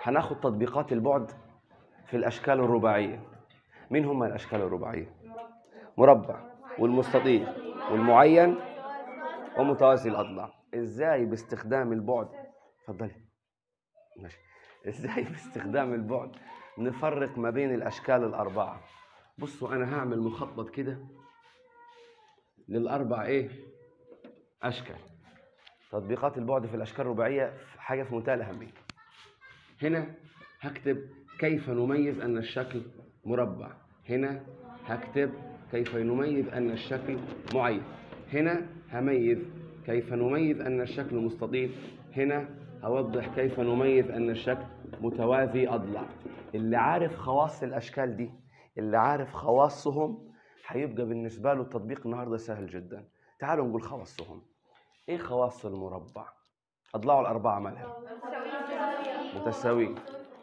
هناخد تطبيقات البعد في الاشكال الرباعيه مين هم الاشكال الرباعيه مربع والمستطيل والمعين ومتوازي الاضلاع ازاي باستخدام البعد اتفضلي ماشي ازاي باستخدام البعد نفرق ما بين الاشكال الاربعه بصوا انا هعمل مخطط كده للاربع ايه اشكال تطبيقات البعد في الاشكال الرباعيه حاجه في منتهى الاهميه هنا هكتب كيف نميز ان الشكل مربع هنا هكتب كيف نميز ان الشكل معين هنا هميز كيف نميز ان الشكل مستطيل هنا هوضح كيف نميز ان الشكل متوازي اضلاع اللي عارف خواص الاشكال دي اللي عارف خواصهم هيبقى بالنسبه له التطبيق النهارده سهل جدا تعالوا نقول خواصهم ايه خواص المربع اضلاعه الاربعه مالها متساويين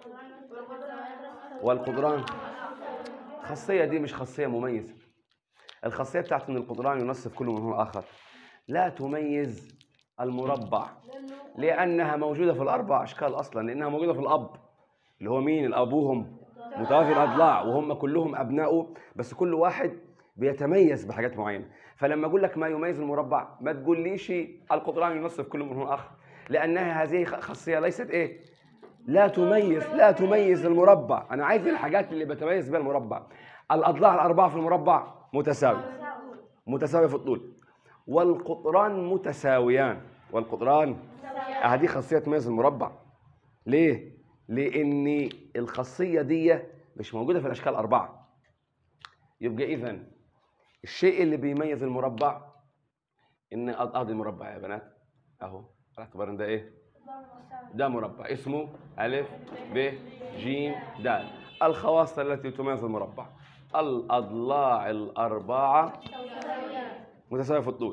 والقدران الخاصيه دي مش خاصيه مميزه الخاصيه بتاعت ان القدران ينصف كل منهم الاخر لا تميز المربع لانها موجوده في الاربع اشكال اصلا لانها موجوده في الاب اللي هو مين الابوهم متوافي الاضلاع وهم كلهم ابنائه بس كل واحد بيتميز بحاجات معينه فلما اقول لك ما يميز المربع ما تقوليش القدران ينصف كل منهم الاخر لانها هذه خاصيه ليست ايه لا تميز لا تميز المربع انا عايز الحاجات اللي بتميز بها المربع الاضلاع الاربعه في المربع متساويه متساويه في الطول والقطران متساويان والقطران هذه خاصيه تميز المربع ليه لان الخاصيه دي مش موجوده في الاشكال الاربعه يبقى اذا الشيء اللي بيميز المربع ان ادي المربع يا بنات اهو على اعتبار ان ده ايه ده مربع اسمه ألف ب ج د الخواص التي تميز المربع الأضلاع الأربعة متساوية في الطول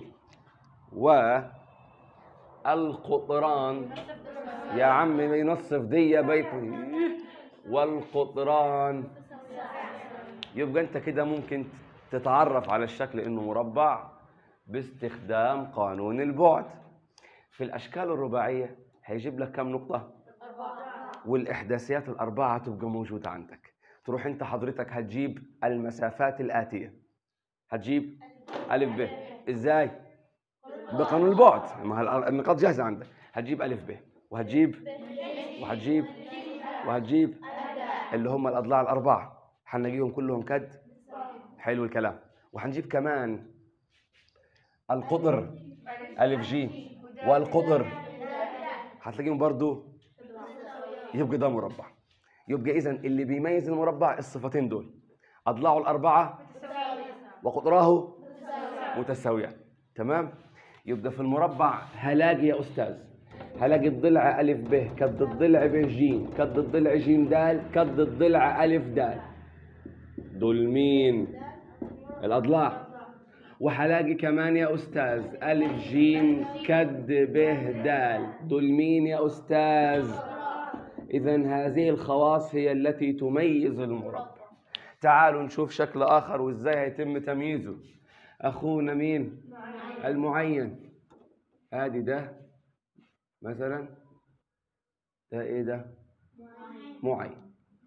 والقطران يا عم ينصف دي بيته والقطران يبقى انت كده ممكن تتعرف على الشكل انه مربع باستخدام قانون البعد في الاشكال الرباعيه هيجيب لك كم نقطه والاحداثيات الاربعه هتبقى موجوده عندك تروح انت حضرتك هتجيب المسافات الاتيه هتجيب الف ب ازاي بقانون البعد ما النقاط جاهزه عندك هتجيب الف ب وهتجيب وهتجيب وهتجيب اللي هم الاضلاع الاربعه هنلاقيهم كلهم كد حلو الكلام وهنجيب كمان القطر الف جي والقطر هتلاقيهم برضو يبقى ده مربع يبقى اذا اللي بيميز المربع الصفتين دول اضلاعه الاربعه وقطراه متساويان تمام يبقى في المربع هلاقي يا استاذ هلاقي الضلع الف ب كد الضلع ب ج كد الضلع ج د كد الضلع الف د دول مين الاضلاع وهلاقي كمان يا استاذ الف ج كد ب د دول مين يا استاذ اذا هذه الخواص هي التي تميز المربع تعالوا نشوف شكل اخر وازاي هيتم تمييزه اخونا مين المعين ادي ده مثلا ده ايه ده معين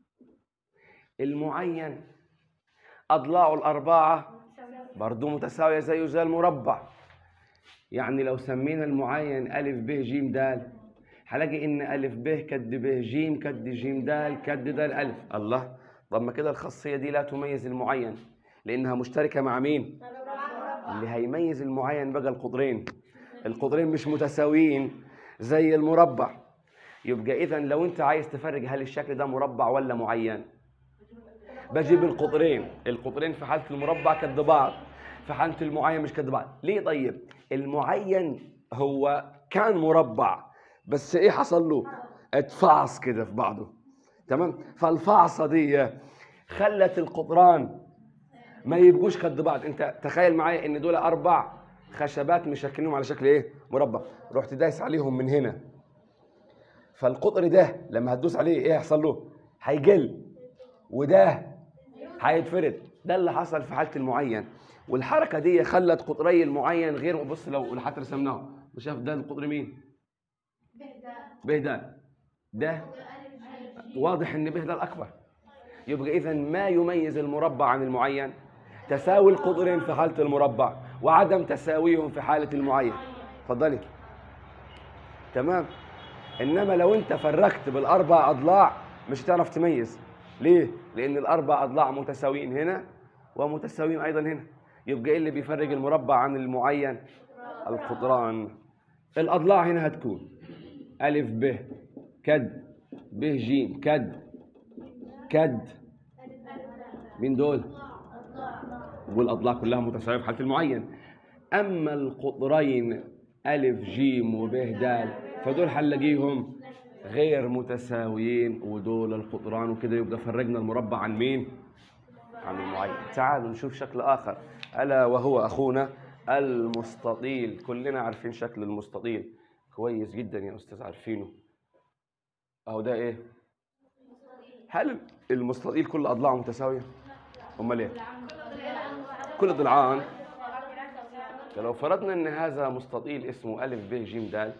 المعين اضلاعه الاربعه برضه متساويه زيه زي المربع يعني لو سمينا المعين الف ب ج د هلاقي ان الف ب كد ب ج كد ج د كد د الف الله طب ما كده الخاصيه دي لا تميز المعين لانها مشتركه مع مين اللي هيميز المعين بقى القطرين القطرين مش متساويين زي المربع يبقى اذا لو انت عايز تفرق هل الشكل ده مربع ولا معين بجيب القطرين القطرين في حاله المربع قد بعض في حاله المعين مش قد بعض ليه طيب المعين هو كان مربع بس ايه حصل له اتفعص كده في بعضه تمام فالفعصه دي خلت القطران ما يبقوش قد بعض انت تخيل معايا ان دول اربع خشبات مشكلينهم على شكل ايه مربع رحت دايس عليهم من هنا فالقطر ده لما هتدوس عليه ايه هيحصل له هيجل وده هيتفرد ده اللي حصل في حاله المعين والحركه دي خلت قطري المعين غير بص لو حتى رسمناه وشاف ده القطر مين بهدان ده واضح ان به ده الاكبر يبقى اذا ما يميز المربع عن المعين تساوي القطرين في حاله المربع وعدم تساويهم في حاله المعين اتفضلي تمام انما لو انت فرقت بالاربع اضلاع مش هتعرف تميز ليه لان الاربع اضلاع متساويين هنا ومتساويين ايضا هنا يبقى ايه اللي بيفرق المربع عن المعين القطران الاضلاع هنا هتكون الف ب كد ب ج كد كد مين دول والاضلاع كلها متساويه في حاله المعين اما القطرين الف ج وب د فدول هنلاقيهم غير متساويين ودول القطران وكده يبقى فرقنا المربع عن مين عن المعين تعالوا نشوف شكل اخر الا وهو اخونا المستطيل كلنا عارفين شكل المستطيل كويس جدا يا استاذ عارفينه اهو ده ايه هل المستطيل كل اضلاعه متساويه امال ايه كل ضلعان فلو فرضنا ان هذا مستطيل اسمه الف ب ج د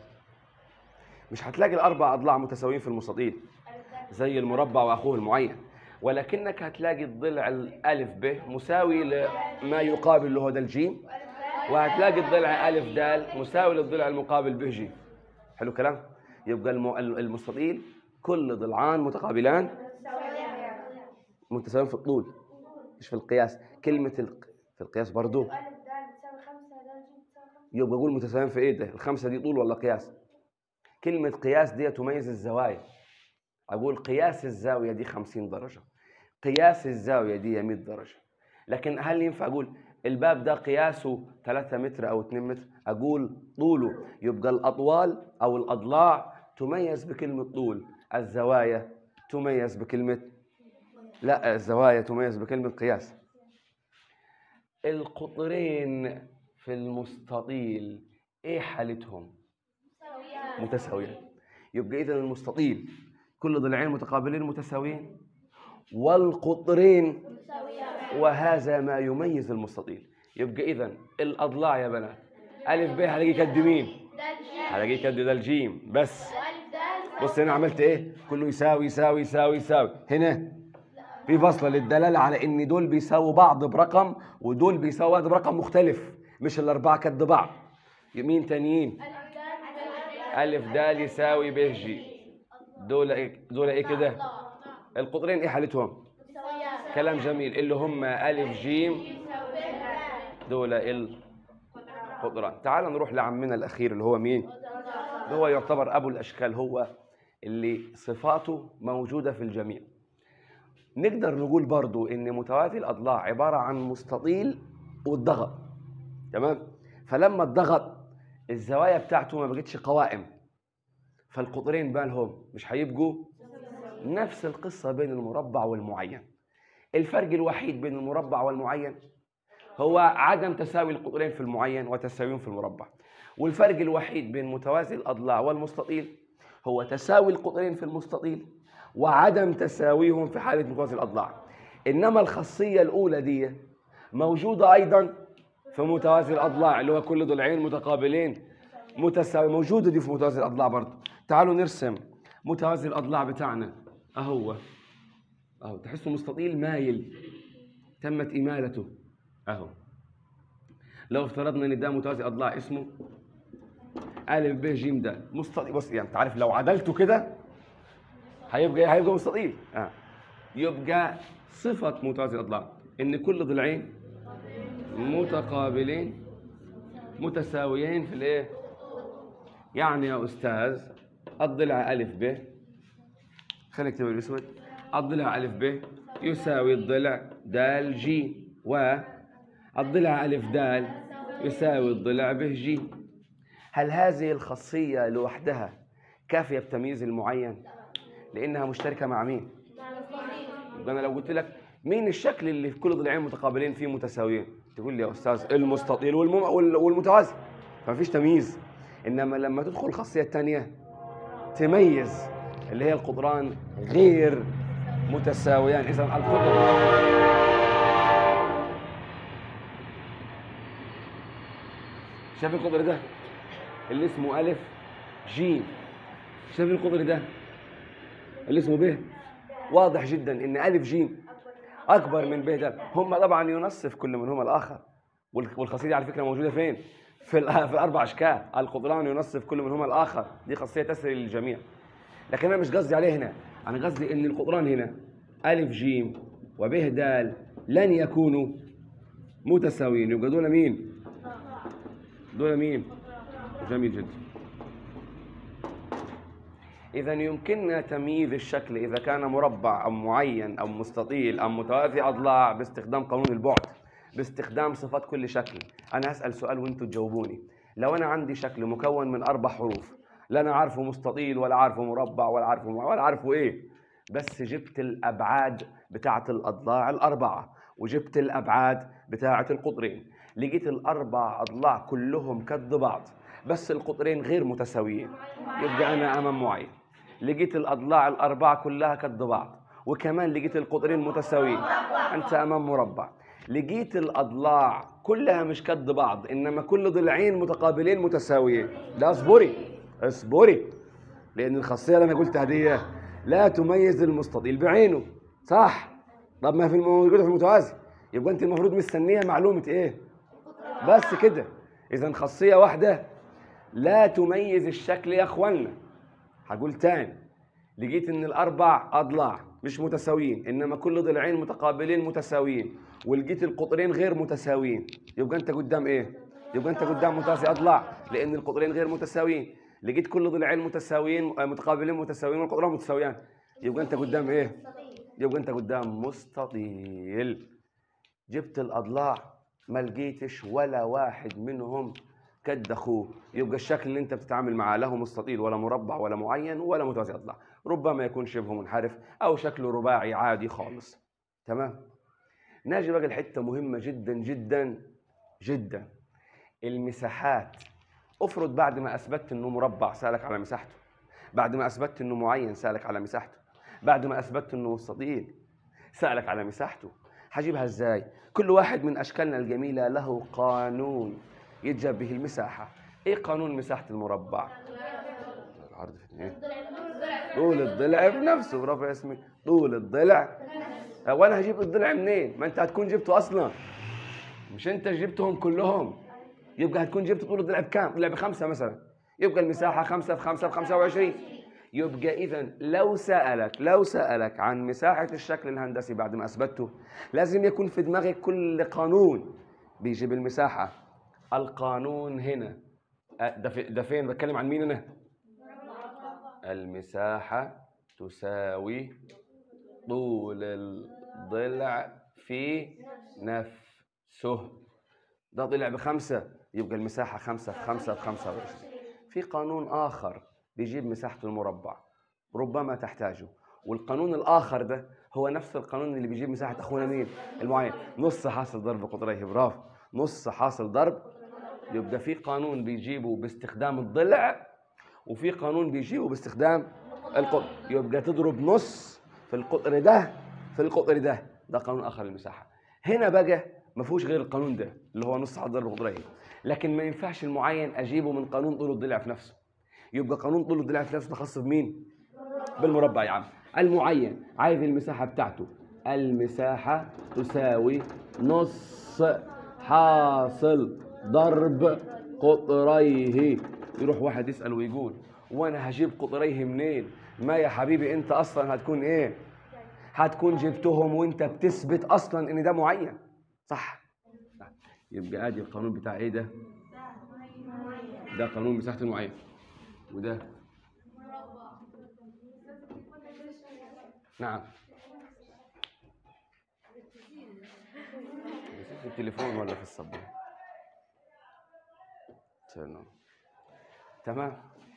مش هتلاقي الاربع اضلاع متساويين في المستطيل زي المربع واخوه المعين ولكنك هتلاقي الضلع الالف ب مساوي لما يقابل اللي هو ده الجيم وهتلاقي الضلع الف د مساوي للضلع المقابل ب ج حلو الكلام يبقى الم- المستطيل كل ضلعان متقابلان متساويين في الطول مش في القياس كلمة الق... في القياس برضو ألف دال بتساوي خمسة دال جيم بتساوي خمسة يبقى أقول متساويين في إيه ده الخمسة دي طول ولا قياس كلمة قياس دي تميز الزوايا أقول قياس الزاوية دي 50 درجة قياس الزاوية دي 100 درجة لكن هل ينفع أقول الباب ده قياسه 3 متر أو 2 متر أقول طوله يبقى الأطوال أو الأضلاع تميز بكلمة طول الزوايا تميز بكلمة لا الزوايا تميز بكلمة قياس القطرين في المستطيل ايه حالتهم متساويين يبقى اذا المستطيل كل ضلعين متقابلين متساويين والقطرين وهذا ما يميز المستطيل يبقى اذا الاضلاع يا بنات الف ب هلاقي كد مين دال جيم هلاقي كد ده الجيم بس وألف دال بص هنا عملت ايه كله يساوي يساوي يساوي يساوي هنا في فاصله للدلاله على ان دول بيساووا بعض برقم ودول بيساووا بعض برقم مختلف مش الاربعه قد بعض مين تانيين ألف دال الف د يساوي ب ج دول ايه دول ايه كده القطرين ايه حالتهم متساويات كلام جميل اللي هم الف ج دول القطران تعال نروح لعمنا الاخير اللي هو مين اللي هو يعتبر ابو الاشكال هو اللي صفاته موجوده في الجميع نقدر نقول برضو ان متوازي الاضلاع عباره عن مستطيل والضغط تمام فلما الضغط الزوايا بتاعته ما بقتش قوائم فالقطرين بالهم مش هيبقوا نفس القصه بين المربع والمعين الفرق الوحيد بين المربع والمعين هو عدم تساوي القطرين في المعين وتساويهم في المربع والفرق الوحيد بين متوازي الاضلاع والمستطيل هو تساوي القطرين في المستطيل وعدم تساويهم في حاله متوازي الاضلاع انما الخاصيه الاولى دي موجوده ايضا في متوازي الاضلاع اللي هو كل ضلعين متقابلين متساوي موجوده دي في متوازي الاضلاع برضه تعالوا نرسم متوازي الاضلاع بتاعنا اهو اهو تحسه مستطيل مايل تمت امالته اهو لو افترضنا ان ده متوازي اضلاع اسمه الف ب ج د مستطيل بص يعني انت عارف لو عدلته كده هيبقى هيبقى مستطيل اه يبقى صفه متوازي الاضلاع ان كل ضلعين متقابلين متساويين في الايه يعني يا استاذ الضلع الف ب خليك اكتب بالاسود الضلع الف ب يساوي الضلع د ج والضلع الف د يساوي الضلع ب ج هل هذه الخاصيه لوحدها كافيه بتمييز المعين لانها مشتركه مع مين يبقى انا لو قلت لك مين الشكل اللي في كل ضلعين متقابلين فيه متساويين تقول لي يا استاذ المستطيل والم... وال- والمتوازي فمفيش تمييز انما لما تدخل الخاصيه الثانيه تميز اللي هي القطران غير متساويان اذا القطر شايف القطر ده اللي اسمه الف ج شايف القطر ده اللي اسمه ب واضح جدا ان الف جيم اكبر من ب د هم طبعا ينصف كل منهما الاخر وال- والخاصيه دي على فكره موجوده فين في الأ- في الاربع اشكال القطران ينصف كل منهما الاخر دي خاصيه تسري للجميع لكن انا مش قصدي عليه هنا انا قصدي ان القطران هنا الف جيم وب د لن يكونوا متساويين يبقى دول مين دول مين جميل جدا إذا يمكننا تمييز الشكل إذا كان مربع أو معين أو مستطيل أو متوازي أضلاع باستخدام قانون البعد باستخدام صفات كل شكل أنا هسأل سؤال وأنتوا تجاوبوني لو أنا عندي شكل مكون من أربع حروف لا أنا عارفه مستطيل ولا عارفه مربع ولا عارفه مع- ولا عارفه إيه بس جبت الأبعاد بتاعة الأضلاع الأربعة وجبت الأبعاد بتاعة القطرين لقيت الأربع أضلاع كلهم قد بعض بس القطرين غير متساويين يبقى أنا أمام معين لقيت الأضلاع الأربعة كلها قد بعض وكمان لقيت القطرين متساويين أنت أمام مربع لقيت الأضلاع كلها مش قد بعض إنما كل ضلعين متقابلين متساويين لا اصبري اصبري لأن الخاصية اللي أنا قلتها دي لا تميز المستطيل بعينه صح طب ما في موجودة في المتوازي يبقى أنت المفروض مستنية معلومة إيه بس كده إذا خاصية واحدة لا تميز الشكل يا اخوانا هقول تاني لقيت ان الاربع اضلاع مش متساويين انما كل ضلعين متقابلين متساويين ولقيت القطرين غير متساويين يبقى انت قدام ايه يبقى انت قدام متوازي اضلاع لان القطرين غير متساويين لقيت كل ضلعين متساويين آه، متقابلين متساويين والقطرين متساويان يبقى انت قدام ايه يبقى انت قدام مستطيل جبت الاضلاع ما لقيتش ولا واحد منهم كد اخوه يبقى الشكل اللي انت بتتعامل معاه لا هو مستطيل ولا مربع ولا معين ولا متوازي اضلاع ربما يكون شبه منحرف او شكله رباعي عادي خالص تمام ناجي بقى الحته مهمه جدا جدا جدا المساحات افرض بعد ما اثبتت انه مربع سالك على مساحته بعد ما اثبتت انه معين سالك على مساحته بعد ما اثبتت انه مستطيل سالك على مساحته هجيبها ازاي كل واحد من اشكالنا الجميله له قانون يتجاب به المساحه ايه قانون مساحه المربع العرض في اثنين طول الضلع في نفسه برافو يا ياسمين طول الضلع وانا هجيب الضلع منين ما انت هتكون جبته اصلا مش انت جبتهم كلهم يبقى هتكون جبت طول الضلع بكام طلع بخمسة مثلا يبقى المساحة خمسة في خمسة في خمسة وعشرين يبقى إذا لو سألك لو سألك عن مساحة الشكل الهندسي بعد ما أثبته لازم يكون في دماغك كل قانون بيجيب المساحة القانون هنا أه، ده في- ده فين بتكلم عن مين أنا المساحة تساوي طول الضلع في نفسه ده طلع بخمسة يبقى المساحة خمسة في خمسة في خمسة وعشرين في قانون آخر بيجيب مساحة المربع ربما تحتاجه والقانون الآخر ده هو نفس القانون اللي بيجيب مساحة أخونا مين المعين نص حاصل ضرب قطريه برافو نص حاصل ضرب يبقى في قانون بيجيبه باستخدام الضلع وفي قانون بيجيبه باستخدام القطر يبقى تضرب نص في القطر ده في القطر ده ده قانون اخر للمساحه هنا بقى ما فيهوش غير القانون ده اللي هو نص على ضرب قطريه لكن ما ينفعش المعين اجيبه من قانون طول الضلع في نفسه يبقى قانون طول الضلع في نفسه ده خاص بمين بالمربع يا عم المعين عايز المساحه بتاعته المساحه تساوي نص حاصل ضرب قطريه يروح واحد يسأل ويقول وانا هجيب قطريه منين ما يا حبيبي انت اصلا هتكون ايه هتكون جبتهم وانت بتثبت اصلا ان ده معين صح صح. يبقى ادي القانون بتاع ايه ده ده قانون مساحة المعين وده نعم في التليفون ولا في الصبي تمام تمام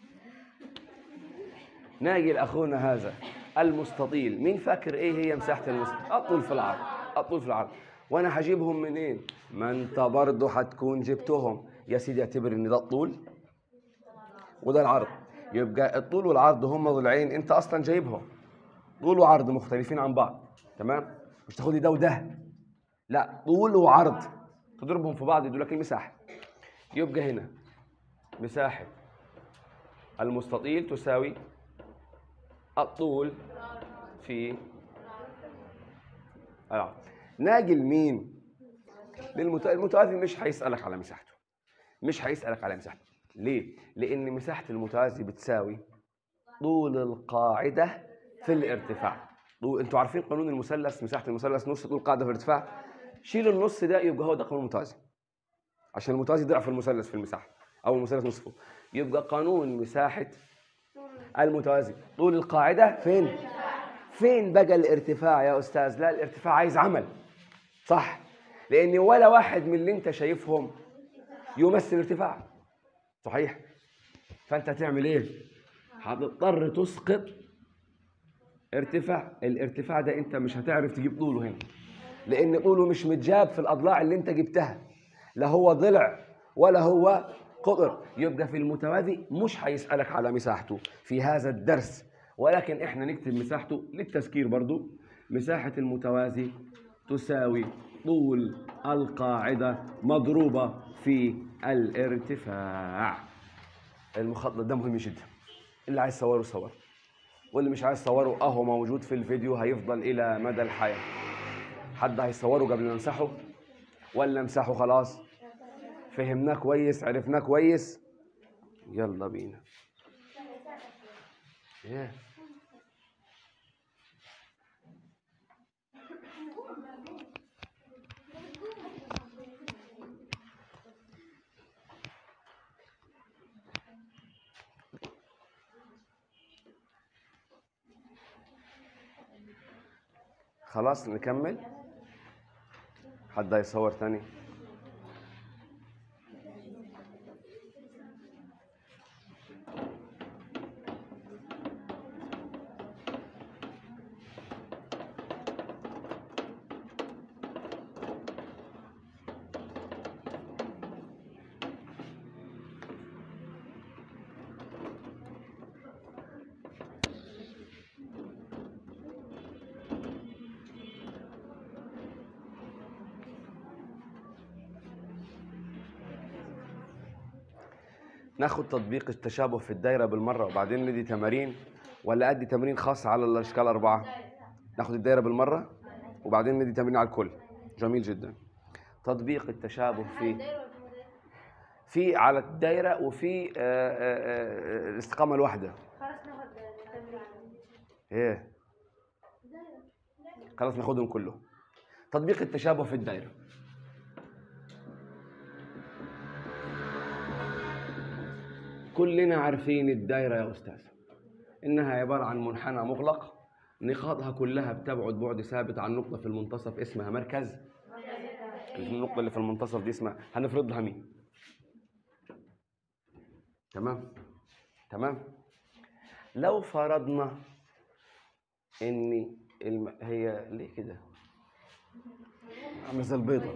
ناجي لاخونا هذا المستطيل مين فاكر ايه هي مساحه المستطيل الطول في العرض الطول في العرض وانا هجيبهم منين ما انت برضه هتكون جبتهم يا سيدي اعتبر ان ده الطول وده العرض يبقى الطول والعرض هم ضلعين انت اصلا جايبهم طول وعرض مختلفين عن بعض تمام مش تاخد لي ده وده لا طول وعرض تضربهم في بعض يدوا لك المساحه يبقى هنا مساحه المستطيل تساوي الطول في آه. ناجي لمين للمت... المتوازي مش هيسألك على مساحته مش هيسألك على مساحته ليه؟ لأن مساحة المتوازي بتساوي طول القاعدة في الارتفاع طول... انتوا عارفين قانون المثلث مساحة المثلث نص طول القاعدة في الارتفاع شيل النص ده يبقى هو ده قانون المتوازي عشان المتوازي ضعف المثلث في المساحة أو المثلث نصفه يبقى قانون مساحة المتوازي طول القاعدة فين؟ فين بقى الارتفاع يا أستاذ؟ لا الارتفاع عايز عمل صح لأن ولا واحد من اللي أنت شايفهم يمثل ارتفاع صحيح فأنت هتعمل إيه؟ هتضطر تسقط ارتفاع الارتفاع ده أنت مش هتعرف تجيب طوله هنا لأن طوله مش متجاب في الأضلاع اللي أنت جبتها لا هو ضلع ولا هو قطر يبقى في المتوازي مش هيسألك على مساحته في هذا الدرس ولكن احنا نكتب مساحته للتذكير برضو مساحة المتوازي تساوي طول القاعدة مضروبة في الارتفاع المخطط ده مهم جدا اللي عايز يصوره صور واللي مش عايز يصوره اهو موجود في الفيديو هيفضل الى مدى الحياة حد هيصوره قبل ما نمسحه ولا امسحه خلاص فهمناه كويس عرفناه كويس يلا بينا yeah. خلاص نكمل حد هيصور تاني ناخد تطبيق التشابه في الدايره بالمره وبعدين ندي تمارين ولا ادي تمرين خاص على الاشكال اربعه ناخد الدايره بالمره وبعدين ندي تمرين على الكل جميل جدا تطبيق التشابه في في على الدايره وفي آه، آه، آه، الاستقامه الواحده خلاص ناخد تمرين ايه خلاص ناخدهم كلهم تطبيق التشابه في الدايره كلنا عارفين الدايره يا استاذ انها عباره عن منحنى مغلق نقاطها كلها بتبعد بعد ثابت عن نقطه في المنتصف اسمها مركز النقطه اللي في المنتصف دي اسمها هنفرض لها مين تمام تمام لو فرضنا ان الم... هي ليه كده عامله زي البيضه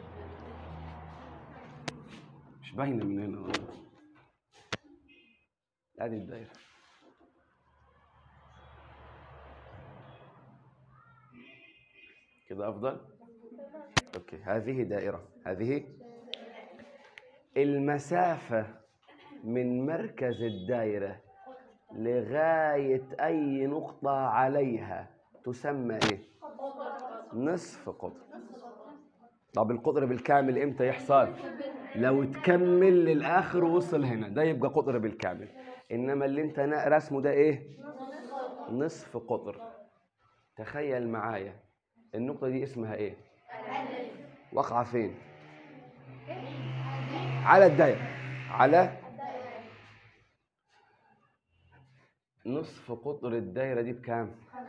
مش باينه من هنا والله ادي الدايره كده افضل اوكي هذه دائره هذه المسافه من مركز الدائره لغايه اي نقطه عليها تسمى ايه نصف قطر طب القطر بالكامل امتى يحصل لو تكمل للاخر ووصل هنا ده يبقى قطر بالكامل انما اللي انت نا- رسمه ده ايه نصف قطر تخيل معايا النقطه دي اسمها ايه واقعه فين على الدايره على نصف قطر الدايره دي بكام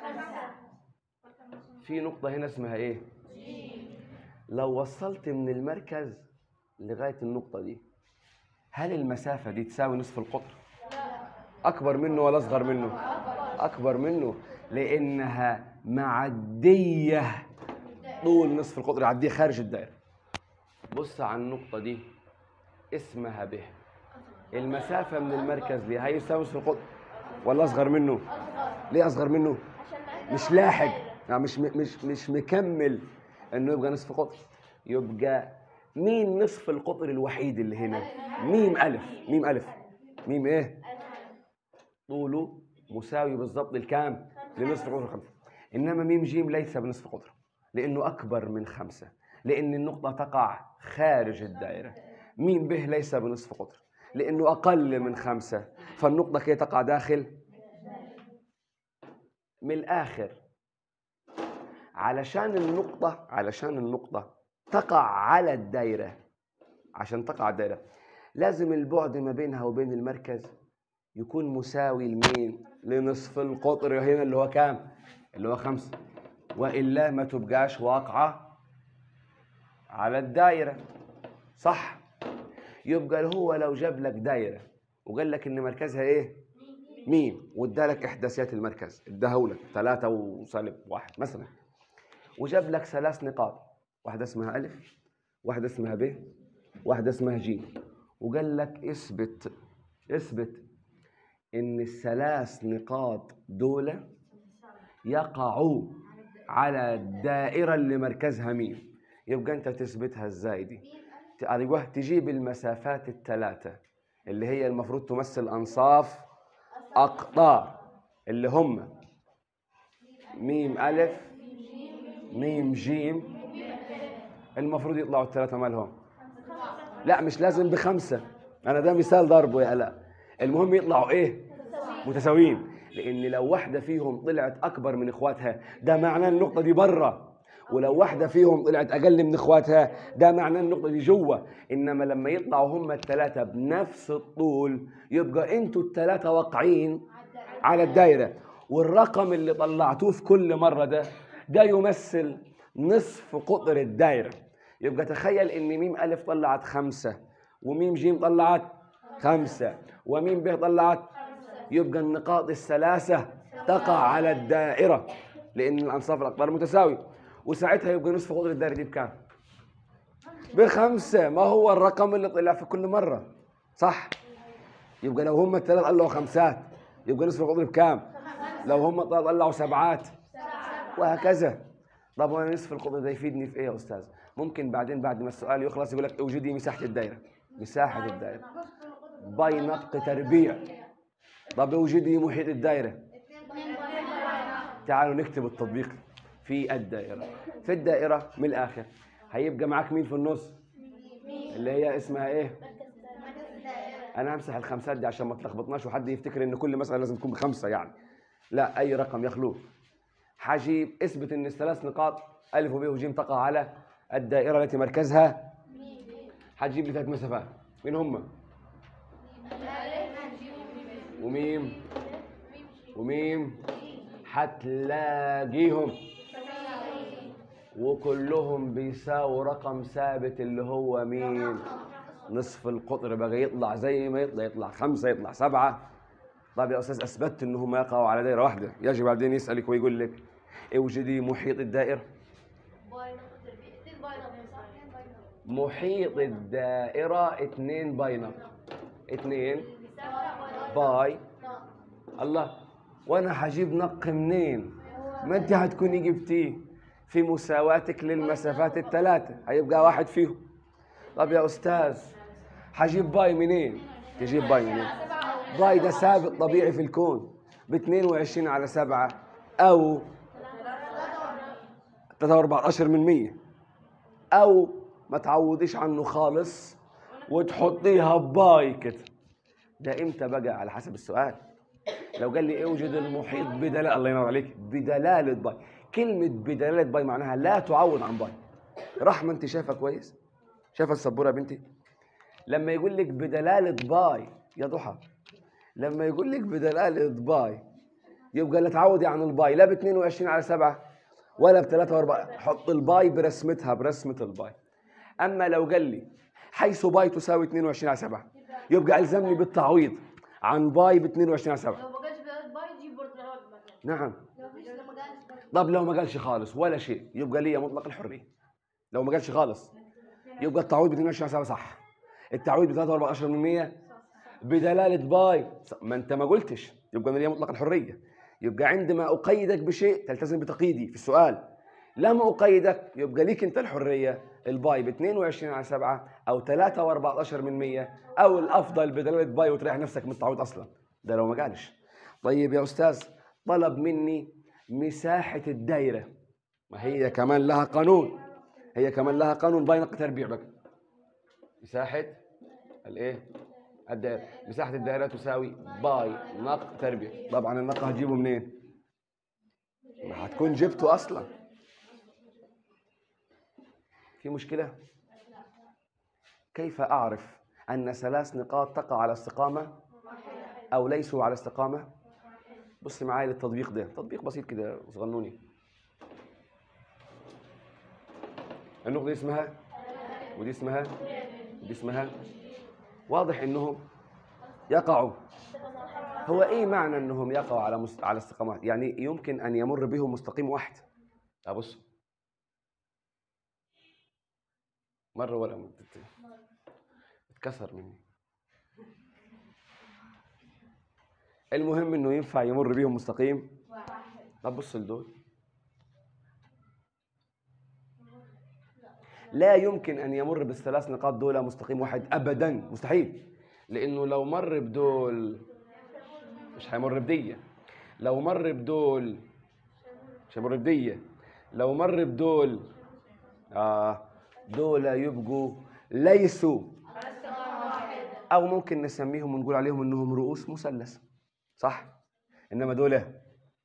في نقطه هنا اسمها ايه لو وصلت من المركز لغايه النقطه دي هل المسافه دي تساوي نصف القطر اكبر منه ولا اصغر منه اكبر منه لانها معديه طول نصف القطر يعديه خارج الدائره بص على النقطه دي اسمها ب المسافه من المركز ليها يساوي نصف القطر ولا اصغر منه ليه اصغر منه مش لاحق يعني مش مش مش مكمل انه يبقى نصف قطر يبقى مين نصف القطر الوحيد اللي هنا ميم الف ميم الف ميم ايه طوله مساوي بالضبط لكام لنصف قطر خمسة انما ميم جيم ليس بنصف قطر لأنه أكبر من خمسة لأن النقطة تقع خارج الدائرة ميم به ليس بنصف قطر لأنه أقل من خمسة فالنقطة كي تقع داخل من الآخر علشان النقطة علشان النقطة تقع على الدائرة عشان تقع الدائرة لازم البعد ما بينها وبين المركز يكون مساوي لمين؟ لنصف القطر هنا اللي هو كام؟ اللي هو خمسة وإلا ما تبقاش واقعة على الدائرة صح؟ يبقى هو لو جاب لك دائرة وقال لك إن مركزها إيه؟ ميم وادالك إحداثيات المركز اداها لك ثلاثة وسالب واحد مثلا وجاب لك ثلاث نقاط واحدة اسمها ألف واحدة اسمها ب واحدة اسمها ج وقال لك اثبت اثبت ان الثلاث نقاط دول يقعوا على الدائرة اللي مركزها ميم يبقى انت تثبتها ازاي دي ت- ايوه تجيب المسافات الثلاثة اللي هي المفروض تمثل انصاف اقطار اللي هم ميم الف ميم جيم المفروض يطلعوا الثلاثة مالهم لا مش لازم بخمسة أنا ده مثال ضربه يا لا المهم يطلعوا إيه متساويين لأن لو واحدة فيهم طلعت أكبر من إخواتها ده معناه النقطة دي برا ولو واحدة فيهم طلعت أقل من إخواتها ده معناه النقطة دي جوا إنما لما يطلعوا هم الثلاثة بنفس الطول يبقى أنتوا الثلاثة واقعين على الدايرة والرقم اللي طلعتوه في كل مرة ده ده يمثل نصف قطر الدايرة يبقى تخيل ان ميم ألف طلعت خمسة وميم جيم طلعت خمسة وميم ب طلعت يبقى النقاط الثلاثة تقع على الدائرة لأن الأنصاف الأقطار متساوي وساعتها يبقى نصف قطر الدائرة دي بكام؟ بخمسة ما هو الرقم اللي طلع في كل مرة صح؟ يبقى لو هم الثلاث طلعوا خمسات يبقى نصف القطر بكام؟ لو هم طلعوا سبعات وهكذا طب وانا نصف القطر ده يفيدني في ايه يا استاذ؟ ممكن بعدين بعد ما السؤال يخلص يقول لك اوجدي مساحه الدائره مساحه الدائره باي نطق تربيع طب اوجدي محيط الدائره تعالوا نكتب التطبيق في الدائره في الدائره من الاخر هيبقى معاك مين في النص اللي هي اسمها ايه انا همسح الخمسات دي عشان ما تلخبطناش وحد يفتكر ان كل مساله لازم تكون بخمسه يعني لا اي رقم يخلوه حجيب اثبت ان الثلاث نقاط الف وب وج تقع على الدائره التي مركزها حتجيب لي ثلاث مسافات مين هم وميم وميم حتلاقيهم وكلهم بيساووا رقم ثابت اللي هو مين نصف القطر بقى يطلع زي ما يطلع يطلع خمسة يطلع سبعة طيب يا أستاذ أثبتت إن هم يقعوا على دائرة واحدة يجي بعدين يسألك ويقول لك اوجدي محيط الدائرة باي نقطة تربيع اتنين باي نقطة صح؟ اتنين باي نقطة محيط الدائرة اتنين باي نقط اتنين بيساوي باي نقط الله وانا هجيب نق منين ما انت هتكوني جبتيه في مساواتك للمسافات الثلاثة هيبقى واحد فيهم طب يا استاذ هجيب باي منين تجيب باي منين باي ده ثابت طبيعي في الكون ب 22 على 7 او 14 من 100 او ما تعوضيش عنه خالص وتحطيها باي كده ده امتى بقى على حسب السؤال لو قال لي اوجد المحيط بدلاله الله ينور عليك بدلاله باي كلمه بدلاله باي معناها لا تعوض عن باي رحمه انت شايفه كويس شايفه السبوره يا بنتي لما يقول لك بدلاله باي يا ضحى لما يقول لك بدلاله باي يبقى لا تعوضي عن الباي لا ب 22 على 7 ولا ب 3 و4 حط الباي برسمتها برسمه الباي اما لو قال لي حيث باي تساوي 22 على 7 يبقى الزمني بالتعويض عن باي ب 22 على 7 لو ما جاش بلاد باي جيب برضه نقعد مكان نعم لو فيش لما جالش باي طب لو ما قالش خالص ولا شيء يبقى لي مطلق الحريه لو ما قالش خالص يبقى التعويض ب 22 على 7 صح التعويض ب 3.14 من 100 بدلاله باي ما انت ما قلتش يبقى انا لي مطلق الحريه يبقى عندما اقيدك بشيء تلتزم بتقييدي في السؤال لما اقيدك يبقى ليك انت الحريه الباي ب 22 على 7 او 3 و14 من 100 او الافضل بدلاله باي وتريح نفسك من التعويض اصلا ده لو ما قالش طيب يا استاذ طلب مني مساحه الدايره ما هي كمان لها قانون هي كمان لها قانون باي نق تربيع بقى مساحة الايه الدائرة مساحة الدائرة تساوي باي نق تربيع طبعا النق هتجيبه منين ما هتكون جبته اصلا في مشكلة كيف اعرف ان ثلاث نقاط تقع على استقامة او ليسوا على استقامة بص معايا للتطبيق ده تطبيق بسيط كده صغنوني النقطة دي اسمها ودي اسمها ودي اسمها واضح انهم يقعوا هو ايه معنى انهم يقعوا على مست... على استقامات يعني يمكن ان يمر بهم مستقيم واحد ابص مرة ولا مرة اتكسر مني المهم انه ينفع يمر بيهم مستقيم طب بص لدول لا يمكن ان يمر بالثلاث نقاط دول مستقيم واحد ابدا مستحيل لانه لو مر بدول مش هيمر بدية لو مر بدول مش هيمر بدية لو مر بدول آه دول يبقوا ليسوا او ممكن نسميهم ونقول عليهم انهم رؤوس مثلث صح انما دول آه.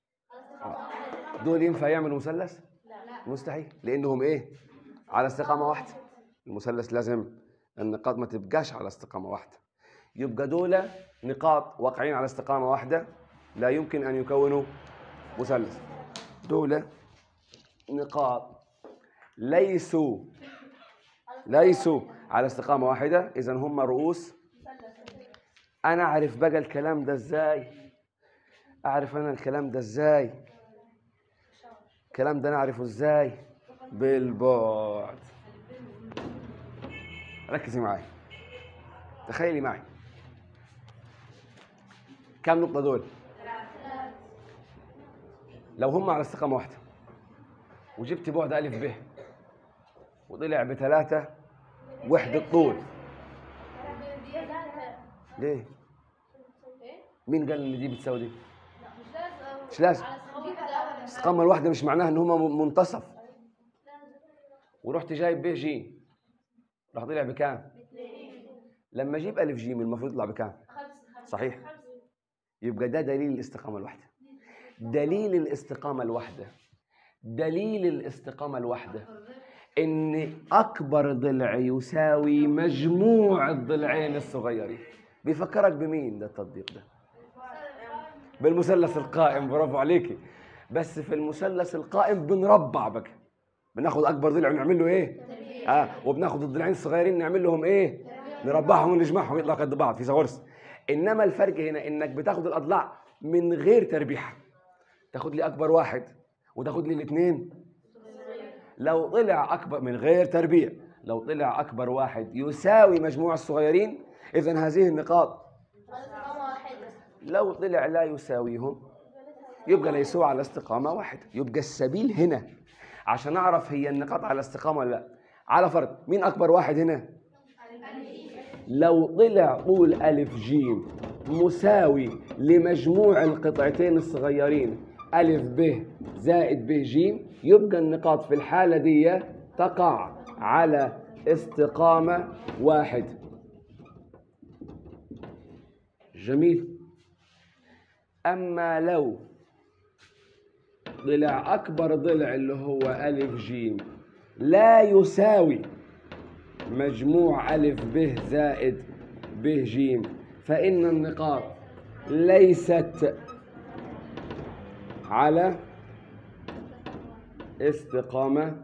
دول ينفع يعملوا مثلث مستحيل لانهم ايه على استقامه واحده المثلث لازم النقاط ما تبقاش على استقامه واحده يبقى دول نقاط واقعين على استقامه واحده لا يمكن ان يكونوا مثلث دول نقاط ليسوا ليسوا على استقامه واحده اذا هم رؤوس انا اعرف بقى الكلام ده ازاي اعرف انا الكلام ده ازاي الكلام ده نعرفه ازاي بالبعد ركزي معي تخيلي معي كم نقطة دول؟ لو هم على استقامة واحدة وجبت بعد ألف ب وطلع بثلاثة وحدة طول ليه؟ مين قال ان دي بتساوي دي؟ مش لازم الاستقامة الواحدة مش معناها ان هم منتصف ورحت جايب ب ج راح طلع بكام؟ لما اجيب الف ج المفروض يطلع بكام؟ صحيح يبقى ده دليل الاستقامة الواحدة دليل الاستقامة الواحدة دليل الاستقامة الواحدة ان اكبر ضلع يساوي مجموع الضلعين الصغيرين بيفكرك بمين ده التطبيق ده بالمثلث القائم برافو عليكي بس في المثلث القائم بنربع بقى بناخد اكبر ضلع ونعمل له ايه اه وبناخد الضلعين الصغيرين نعمل لهم ايه نربعهم ونجمعهم يطلعوا قد بعض في زغرس انما الفرق هنا انك بتاخد الاضلاع من غير تربيحه تاخد لي اكبر واحد وتاخد لي الاثنين لو طلع اكبر من غير تربيع لو طلع اكبر واحد يساوي مجموع الصغيرين اذا هذه النقاط لو طلع لا يساويهم يبقى ليسوا على استقامة واحدة يبقى السبيل هنا عشان أعرف هي النقاط على استقامة ولا لا على فرض مين أكبر واحد هنا لو طلع طول ألف جيم مساوي لمجموع القطعتين الصغيرين ألف ب زائد ب جيم يبقى النقاط في الحالة دي تقع على استقامة واحد جميل أما لو ضلع أكبر ضلع اللي هو ألف جيم لا يساوي مجموع ألف ب زائد ب جيم فإن النقاط ليست على استقامة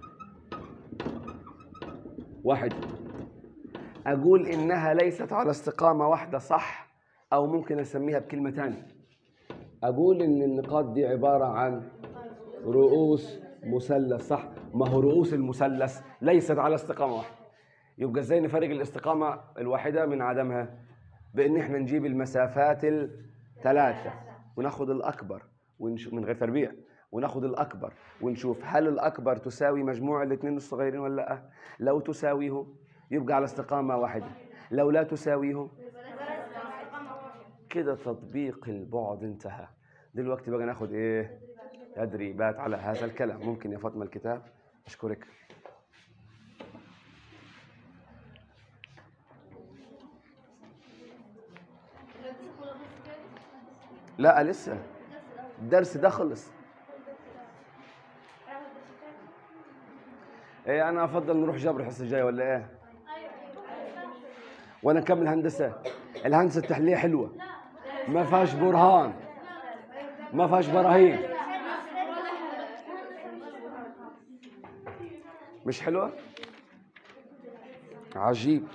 واحدة أقول إنها ليست على استقامة واحدة صح أو ممكن أسميها بكلمة تانية أقول إن النقاط دي عبارة عن رؤوس مثلث صح ما هو رؤوس المثلث ليست على استقامة واحدة يبقى ازاي نفرق الاستقامة الواحدة من عدمها بإن احنا نجيب المسافات الثلاثة وناخد الأكبر ونشوف من غير تربيع وناخد الأكبر ونشوف هل الأكبر تساوي مجموع الاثنين الصغيرين ولا لا لو تساويهم يبقى على استقامة واحدة لو لا تساويهم كده تطبيق البعد انتهى دلوقتي بقى ناخد ايه تدريبات على هذا الكلام ممكن يا فاطمة الكتاب أشكرك لا لسه الدرس ده خلص ايه انا افضل نروح جبر الحصه الجايه ولا ايه وانا نكمل هندسه الهندسه التحليليه حلوه ما فيهاش برهان ما فيهاش براهين مش حلوه عجيب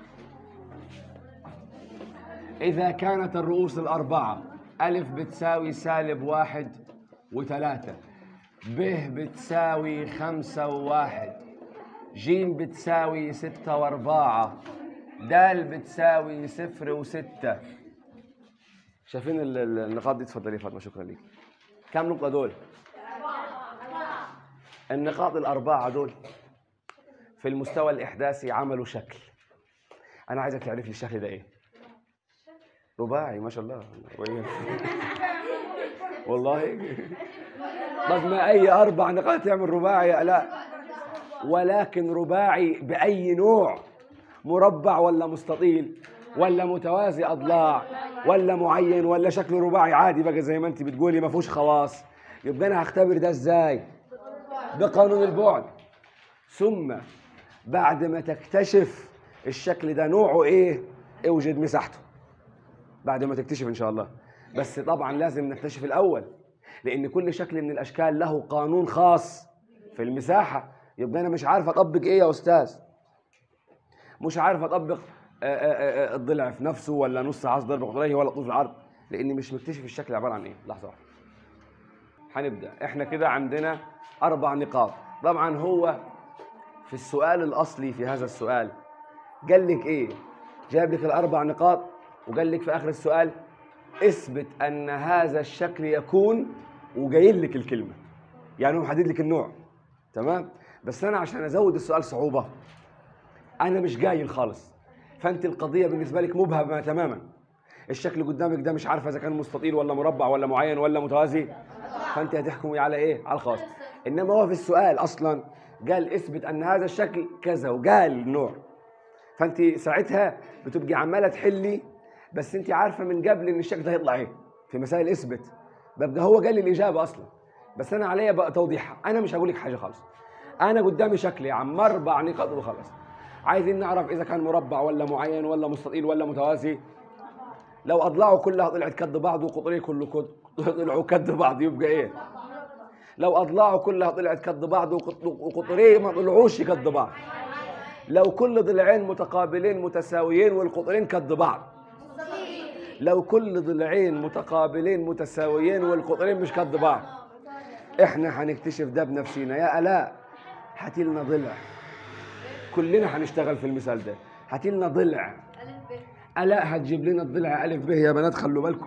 إذا كانت الرؤوس الأربعة ألف بتساوي سالب واحد وثلاثة ب بتساوي خمسة وواحد جيم بتساوي ستة وأربعة دال بتساوي صفر وستة شايفين ال- ال- النقاط دي تفضلي يا فاطمة شكرا لك كم نقطة دول؟ النقاط الأربعة دول في المستوى الإحداثي عملوا شكل أنا عايزك تعرف لي الشكل ده إيه؟ رباعي ما شاء الله وين؟ والله طب ما اي اربع نقاط يعمل رباعي يا لا ولكن رباعي باي نوع مربع ولا مستطيل ولا متوازي اضلاع ولا معين ولا شكله رباعي عادي بقى زي ما انت بتقولي ما فيهوش خواص يبقى انا هختبر ده ازاي بقانون البعد ثم بعد ما تكتشف الشكل ده نوعه ايه اوجد مساحته بعد ما تكتشف ان شاء الله بس طبعا لازم نكتشف الاول لان كل شكل من الاشكال له قانون خاص في المساحه يبقى انا مش عارف اطبق ايه يا استاذ مش عارف اطبق آه، آه، آه، الضلع في نفسه ولا نص عرض ضرب قطريه ولا طول العرض لاني مش مكتشف الشكل عباره عن ايه لحظه واحده هنبدا احنا كده عندنا اربع نقاط طبعا هو في السؤال الاصلي في هذا السؤال قال لك ايه جاب لك الاربع نقاط وقال لك في اخر السؤال اثبت ان هذا الشكل يكون وجايل لك الكلمه يعني هو محدد لك النوع تمام بس انا عشان ازود السؤال صعوبه انا مش جايل خالص فانت القضيه بالنسبه لك مبهمه تماما الشكل قدامك ده مش عارفه اذا كان مستطيل ولا مربع ولا معين ولا متوازي فانت هتحكمي على ايه على الخاص انما هو في السؤال اصلا قال اثبت ان هذا الشكل كذا وقال النوع فانت ساعتها بتبقي عماله تحلي بس انت عارفه من قبل ان الشكل ده هيطلع ايه في مسائل اثبت ببقى هو قال لي الاجابه اصلا بس انا عليا بقى توضيحها انا مش هقول لك حاجه خالص انا قدامي شكل يا عم اربع نقاط وخلاص عايزين نعرف اذا كان مربع ولا معين ولا مستطيل ولا متوازي لو اضلاعه كلها طلعت كد بعض وقطريه كله كد طلعوا كد بعض يبقى ايه لو اضلاعه كلها طلعت كد بعض وقط- وقطريه ما طلعوش كد بعض لو كل ضلعين متقابلين متساويين والقطرين كد بعض لو كل ضلعين متقابلين متساويين والقطرين مش قد بعض احنا هنكتشف ده بنفسينا يا الاء هاتي لنا ضلع كلنا هنشتغل في المثال ده هاتي لنا ضلع ألف ب الاء هتجيب لنا الضلع الف ب يا بنات خلوا بالكم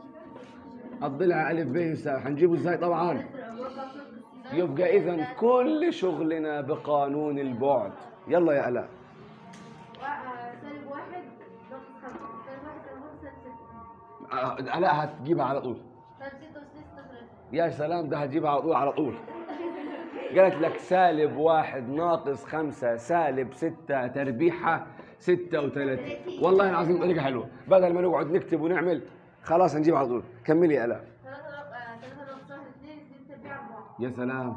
الضلع الف ب يساوي هنجيبه ازاي طبعا يبقى اذا كل شغلنا بقانون البعد يلا يا الاء سالب واحد ناقص خمسة سالب واحد سالب واحد سالب ستة آه، الاء هتجيبها على طول سالب ستة وستة ثلاثة يا سلام ده هتجيبها على طول على طول قالت لك سالب واحد ناقص خمسة سالب ستة تربيحة ستة وثلاثين والله العظيم طريقة حلوة بدل ما نقعد نكتب ونعمل خلاص هنجيب على طول كملي يا آلاء ثلاثة ناقص ثلاثة ناقص واحد اثنين اثنين تربيع أربعة يا سلام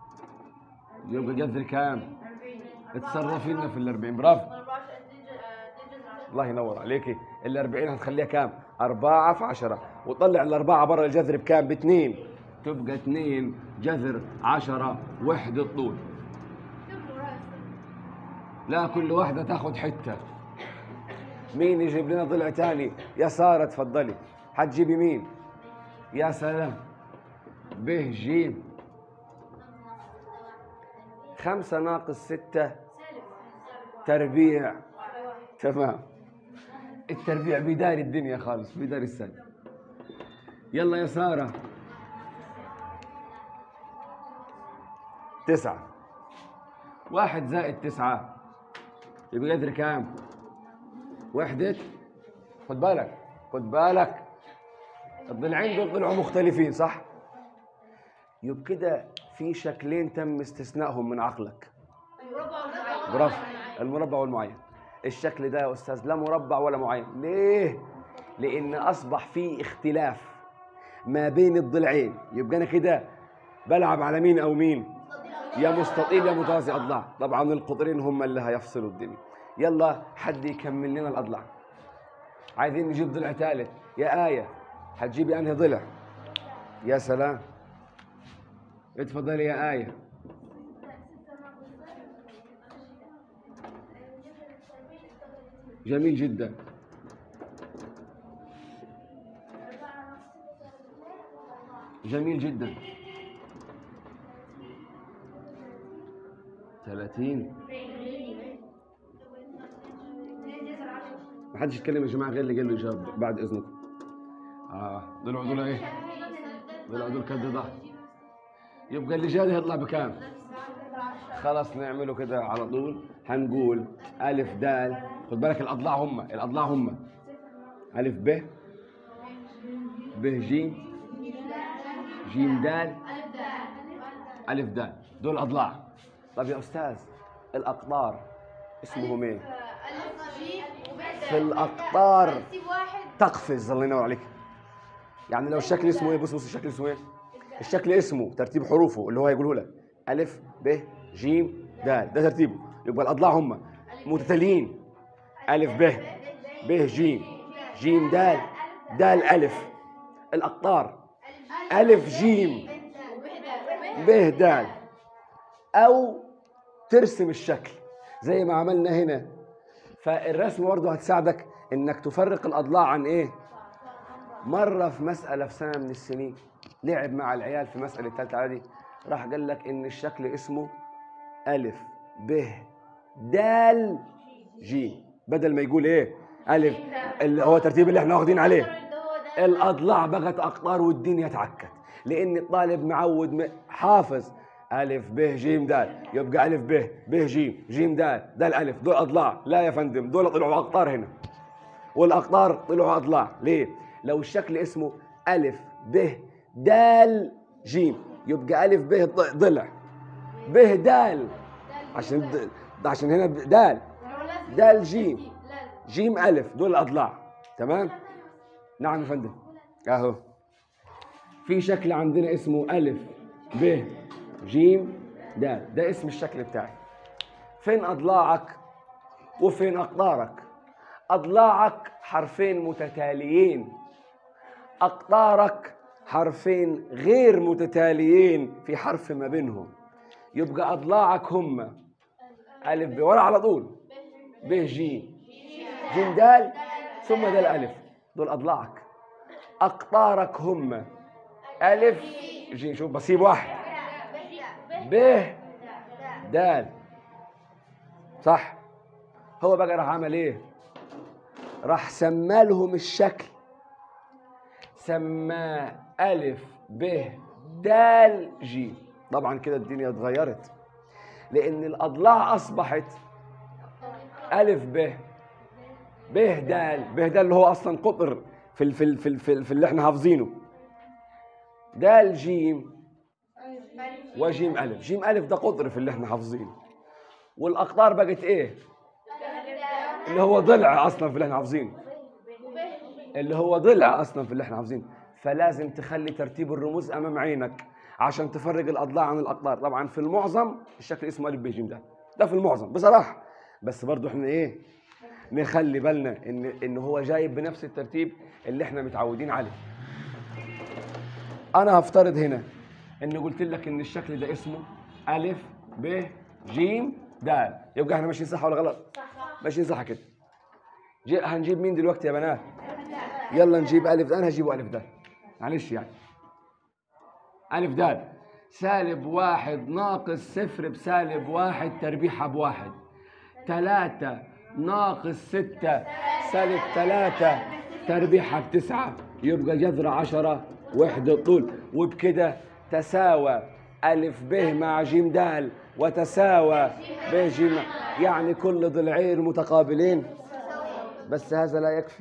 يبقى جذر كام أربعين اتصرفي لنا في الأربعين برافو أربعة اثنين ج- آه، اثنين جذر عشرة. الله ينور عليكي الأربعين هتخليها كام أربعة في عشرة وطلع الأربعة برا الجذر بكام باثنين تبقى اثنين جذر عشرة وحدة طول شوف رأس لا كل واحدة تاخد حتة مين يجيب لنا ضلع تاني يا سارة تفضلي هتجيبي مين يا سلام به جيم خمسة ناقص ستة تربيع تمام التربيع بيداري الدنيا خالص بيداري السنة يلا يا سارة تسعة واحد زائد تسعة يبقى قدر كام؟ وحدة خد بالك خد بالك الضلعين دول طلعوا مختلفين صح؟ يبقى كده في شكلين تم استثنائهم من عقلك المربع والمعين برافو المربع والمعين الشكل ده يا استاذ لا مربع ولا معين ليه لان اصبح في اختلاف ما بين الضلعين يبقى انا كده بلعب على مين او مين يا مستطيل يا متوازي اضلاع طبعا القطرين هم اللي هيفصلوا الدنيا يلا حد يكمل لنا الاضلاع عايزين نجيب ضلع ثالث يا آية هتجيبي انهي ضلع يا سلام اتفضلي يا آية جميل جدا جميل جدا 30 ما حدش يتكلم يا جماعه غير اللي قال له يجاوب بعد اذنكم اه دول دول ايه دول دول كد ضغط يبقى اللي جاي يطلع بكام خلاص نعمله كده على طول هنقول الف دال خد بالك الاضلاع هم الاضلاع هم الف ب ب ج ج دال الف دال دول اضلاع طب يا استاذ الاقطار اسمهم ايه ألف جيم في الاقطار سيب واحد تقفز الله ينور عليك يعني لو الشكل اسمه ايه بص بص الشكل اسمه ايه الشكل اسمه ترتيب حروفه اللي هو هيقوله لك الف ب ج د ده ترتيبه يبقى الاضلاع هم متتاليين الف ب ب ج ج د د الف الاقطار الف ج ب د او ترسم الشكل زي ما عملنا هنا فالرسم برضه هتساعدك انك تفرق الاضلاع عن ايه مره في مساله في سنه من السنين لعب مع العيال في مساله ثالثه اعدادي راح قال لك ان الشكل اسمه الف ب د ج بدل ما يقول ايه الف اللي هو الترتيب اللي احنا واخدين عليه الاضلاع بقت اقطار والدنيا تعكت لان الطالب معود م- حافظ الف ب ج د يبقى الف ب ب ج ج د ده الالف دول اضلاع لا يا فندم دول طلعوا اقطار هنا والاقطار طلعوا اضلاع ليه لو الشكل اسمه الف ب د ج يبقى الف ب ض- ضلع ب د عشان د- ده عشان هنا ب- د د ج جيم الف دول الاضلاع تمام نعم يا فندم اهو في شكل عندنا اسمه الف ب جيم د ده اسم الشكل بتاعي فين اضلاعك وفين اقطارك اضلاعك حرفين متتاليين اقطارك حرفين غير متتاليين في حرف ما بينهم يبقى اضلاعك هم الف ب ورا على طول ب ج ج د ثم د الالف دول اضلاعك اقطارك هم الف ج شوف بسيب واحد ب د صح هو بقى راح عمل ايه راح سمالهم الشكل سماه ألف ب د ج طبعا كده الدنيا اتغيرت لأن الأضلاع أصبحت ألف ب ب د ب د اللي هو أصلا قطر في ال في ال في, ال في, ال في اللي احنا حافظينه د جيم وجيم ألف جيم ألف ده قطر في اللي احنا حافظينه والأقطار بقت إيه؟ اللي هو ضلع أصلا في اللي احنا حافظينه اللي هو ضلع اصلا في اللي احنا حافظينه فلازم تخلي ترتيب الرموز امام عينك عشان تفرق الاضلاع عن الاقطار طبعا في المعظم الشكل اسمه الف ب ج ده ده في المعظم بصراحه بس برضو احنا ايه نخلي بالنا ان ان هو جايب بنفس الترتيب اللي احنا متعودين عليه انا هفترض هنا ان قلت لك ان الشكل ده اسمه الف ب ج د يبقى احنا ماشيين صح ولا غلط ماشيين صح كده جي- هنجيب مين دلوقتي يا بنات يلا نجيب ألف ده أنا هجيبه ألف ده معلش يعني ألف دال سالب واحد ناقص صفر بسالب واحد تربيحها بواحد ثلاثة ناقص ستة سالب ثلاثة تربيحها بتسعة يبقى جذر عشرة وحدة طول وبكده تساوى ألف ب مع ج د وتساوى ب ج مع يعني كل ضلعين متقابلين بس هذا لا يكفي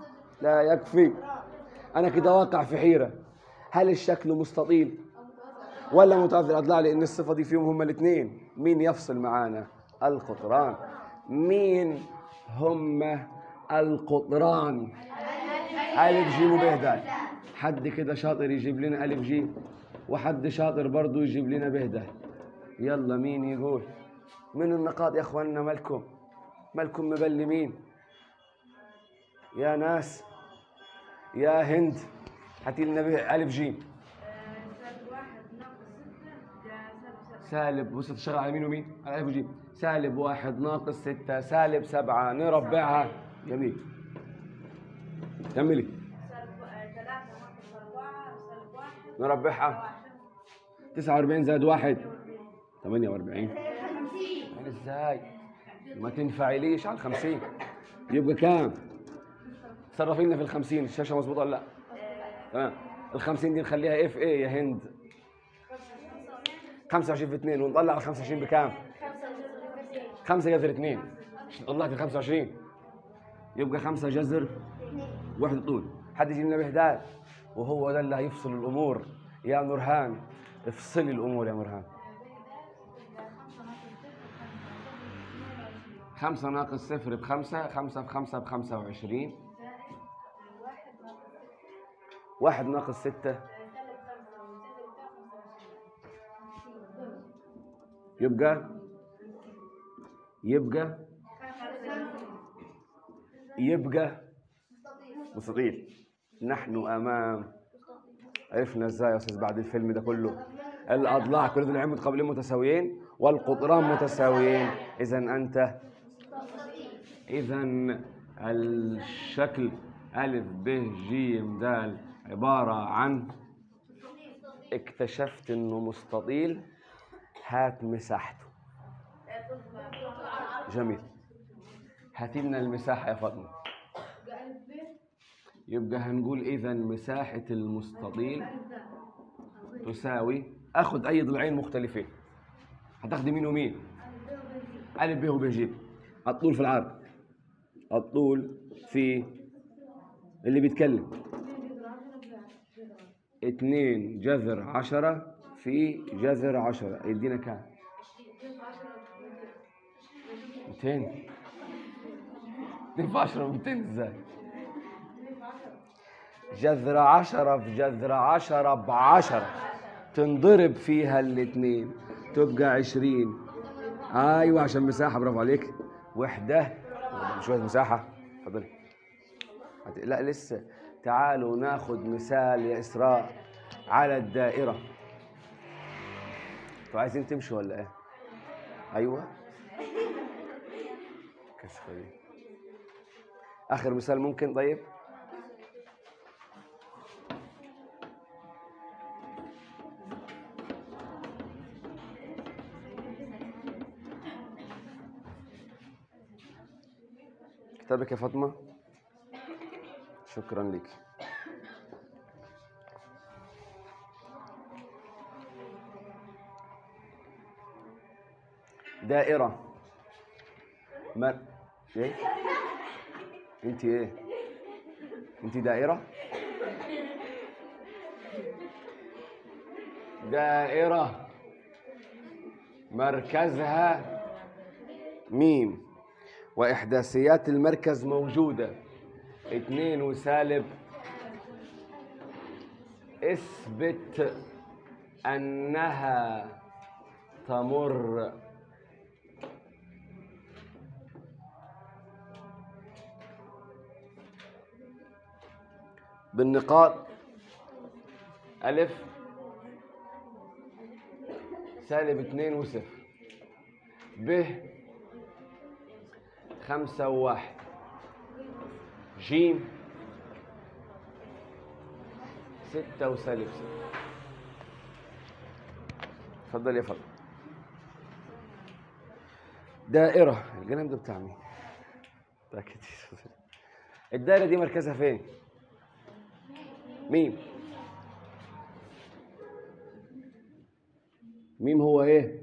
لا يكفي انا كده واقع في حيره هل الشكل مستطيل ولا متعذر الاضلاع لان الصفه دي فيهم هما الاثنين مين يفصل معانا القطران مين هم القطران الف جيم وب د حد كده شاطر يجيب لنا الف جيم وحد شاطر برضه يجيب لنا ب د يلا مين يقول من النقاط يا اخواننا مالكم مالكم مبلمين يا ناس يا هند هاتي لنا به الف جيم سالب واحد ناقص ستة ده سالب سبعة سالب بص تشتغل على مين ومين؟ على الف وجيم سالب واحد ناقص ستة سالب سبعة نربعها جميل كملي سالب آه، ثلاثة ناقص أربعة سالب واحد نربعها واحد 49 زائد واحد 48 خمسين يعني ازاي؟ ما تنفعليش على الخمسين يبقى كام؟ تصرفي لنا في الخمسين الشاشة مظبوطة ولا لا؟ تمام الخمسين دي نخليها اف ايه يا هند 25 في 2 ونطلع ال 25 بكام؟ خمسة 5 جذر خمسين جذر 2 طلعت ال 25 يبقى 5 جذر واحد طول حد يجي لنا بهداد وهو ده اللي هيفصل الامور يا نورهان افصلي الامور يا نورهان خمسة ناقص صفر بخمسة خمسة بخمسة بخمسة وعشرين واحد ناقص ستة يبقى يبقى يبقى مستطيل نحن امام عرفنا ازاي يا استاذ بعد الفيلم ده كله الاضلاع كل ذي العمود قبلين متساويين والقطران متساويين اذا انت اذا الشكل الف ب ج د عباره عن اكتشفت انه مستطيل هات مساحته جميل هاتي لنا المساحه يا فاطمه يبقى هنقول اذا مساحه المستطيل تساوي اخذ اي ضلعين مختلفين هتاخدي مين ومين الف ب وب ج الطول في العرض الطول في اللي بيتكلم اتنين جذر عشرة في جذر عشرة يدينا كام؟ ميتين اتنين في عشرة ميتين ازاي؟ جذر عشرة في جذر عشرة بعشرة تنضرب فيها الاتنين تبقى عشرين ايوه عشان مساحة برافو عليك وحدة شوية مساحة اتفضلي هت- لا لسه تعالوا ناخد مثال يا إسراء على الدائرة انتوا عايزين تمشوا ولا ايه؟ ايوه كشف دي اخر مثال ممكن طيب؟ كتابك يا فاطمة شكرا لك دائرة مر ايه انت ايه انت دائرة دائرة مركزها ميم وإحداثيات المركز موجودة اتنين وسالب اثبت أنها تمر بالنقاط ألف سالب اتنين وصفر ب خمسة وواحد جيم ستة وسالب ستة اتفضل يا فضل دائرة القلم ده بتاع مين؟ بتاع كتير الدائرة دي مركزها فين؟ ميم ميم هو ايه؟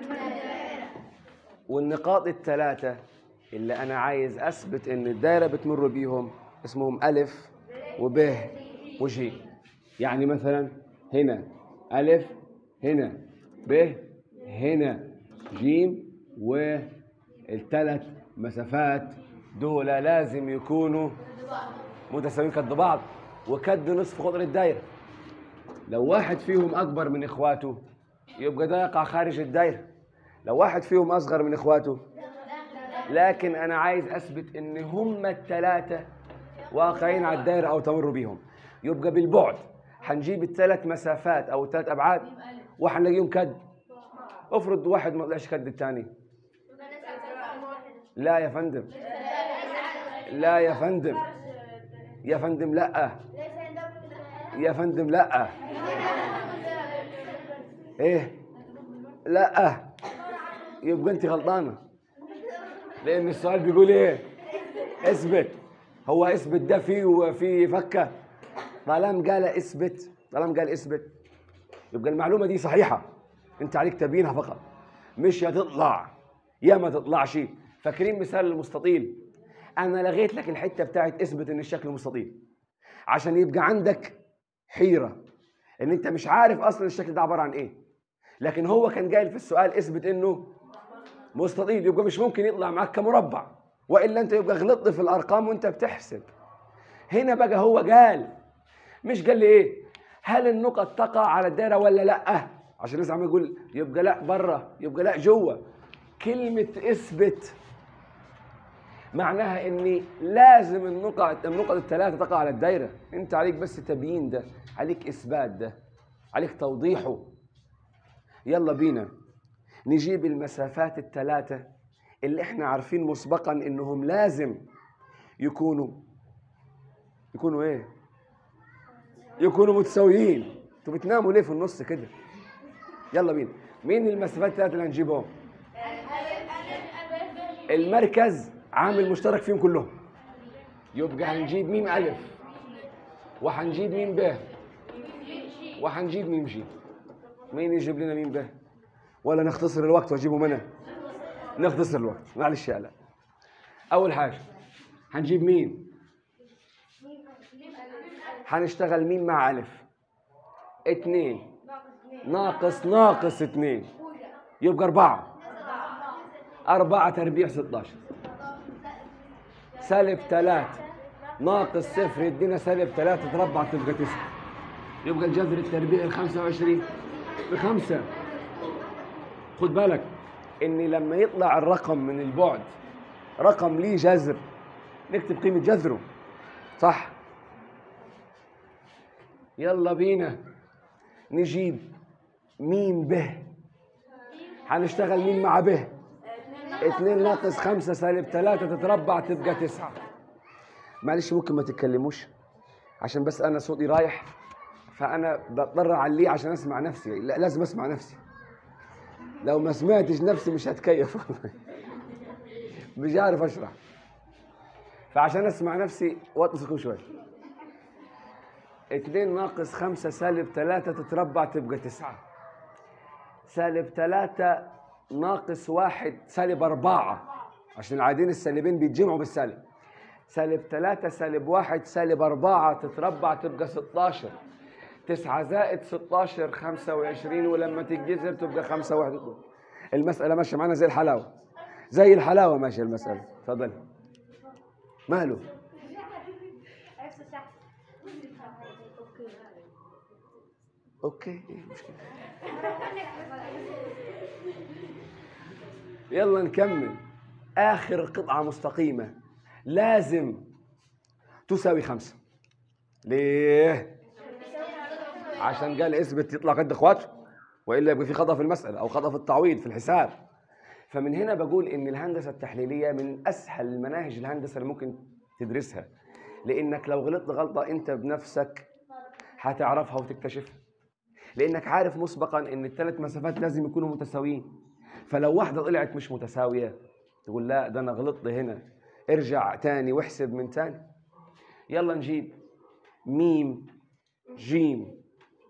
والنقاط الثلاثة اللي أنا عايز أثبت إن الدايرة بتمر بيهم اسمهم ألف وب وج يعني مثلا هنا ألف هنا ب هنا جيم والثلاث مسافات دول لازم يكونوا متساويين قد بعض وكد نصف قطر الدايره لو واحد فيهم اكبر من اخواته يبقى ده يقع خارج الدايره لو واحد فيهم اصغر من اخواته لكن انا عايز اثبت ان هم الثلاثه واقعين على الدايره او تمر بيهم يبقى بالبعد هنجيب الثلاث مسافات او الثلاث ابعاد وهنلاقيهم كد افرض واحد ما طلعش كد الثاني لا يا فندم لا يا فندم يا فندم لا يا فندم لا ايه لا يبقى انت غلطانه لان السؤال بيقول ايه اثبت هو اثبت ده فيه في فكه طالما قال اثبت طالما قال اثبت يبقى المعلومه دي صحيحه انت عليك تبينها فقط مش يا تطلع يا ما تطلعش فاكرين مثال المستطيل انا لغيت لك الحته بتاعت اثبت ان الشكل مستطيل عشان يبقى عندك حيره ان انت مش عارف اصلا الشكل ده عباره عن ايه لكن هو كان قايل في السؤال اثبت انه مستطيل يبقى مش ممكن يطلع معاك كمربع والا انت يبقى غلطت في الارقام وانت بتحسب هنا بقى هو قال مش قال لي ايه هل النقط تقع على الدائره ولا لا عشان لسه عم يقول يبقى لا بره يبقى لا جوه كلمه اثبت معناها ان لازم النقط النقط الثلاثه تقع على الدايره انت عليك بس تبيين ده عليك اثبات ده عليك توضيحه يلا بينا نجيب المسافات الثلاثه اللي احنا عارفين مسبقا انهم لازم يكونوا يكونوا ايه يكونوا متساويين انتوا بتناموا ليه في النص كده يلا بينا مين المسافات الثلاثه اللي هنجيبهم المركز عامل مشترك فيهم كلهم يبقى هنجيب ميم ألف وهنجيب ميم ب وهنجيب ميم ج مين يجيب لنا ميم ب ولا نختصر الوقت واجيبه منها نختصر الوقت معلش يا لا أول حاجة هنجيب ميم هنشتغل ميم مع ألف اتنين ناقص ناقص اتنين يبقى أربعة أربعة تربيع 16 سالب ثلاثة ناقص صفر يدينا سالب ثلاثة تربع تبقى تسعة يبقى الجذر التربيعي ال 25 بخمسة خد بالك إن لما يطلع الرقم من البعد رقم ليه جذر نكتب قيمة جذره صح يلا بينا نجيب مين به هنشتغل مين مع به اتنين ناقص خمسة سالب ثلاثة تتربع تبقى تسعة معلش ممكن ما تتكلموش عشان بس أنا صوتي رايح فأنا بضطر أعليه عشان أسمع نفسي لا لازم أسمع نفسي لو ما سمعتش نفسي مش هتكيف مش عارف أشرح فعشان أسمع نفسي وطي صوتكم شوية اتنين ناقص خمسة سالب ثلاثة تتربع تبقى تسعة سالب ثلاثة ناقص واحد سالب أربعة عشان العادين السالبين بيتجمعوا بالسالب سالب ثلاثة سالب واحد سالب أربعة تتربع تبقى 16 تسعة زائد 16 25 ولما تتجذر تبقى 5 واحد المسألة ماشية معانا زي الحلاوة زي الحلاوة ماشية المسألة اتفضل ماله اوكي ايه المشكلة يلا نكمل آخر قطعة مستقيمة لازم تساوي خمسة ليه؟ عشان قال اثبت يطلع قد اخواته والا يبقى في خطا في المساله او خطا في التعويض في الحساب فمن هنا بقول ان الهندسه التحليليه من اسهل المناهج الهندسه اللي ممكن تدرسها لانك لو غلطت غلطه انت بنفسك هتعرفها وتكتشفها لانك عارف مسبقا ان الثلاث مسافات لازم يكونوا متساويين فلو واحده طلعت مش متساويه تقول لا ده انا غلطت هنا ارجع تاني واحسب من تاني يلا نجيب ميم جيم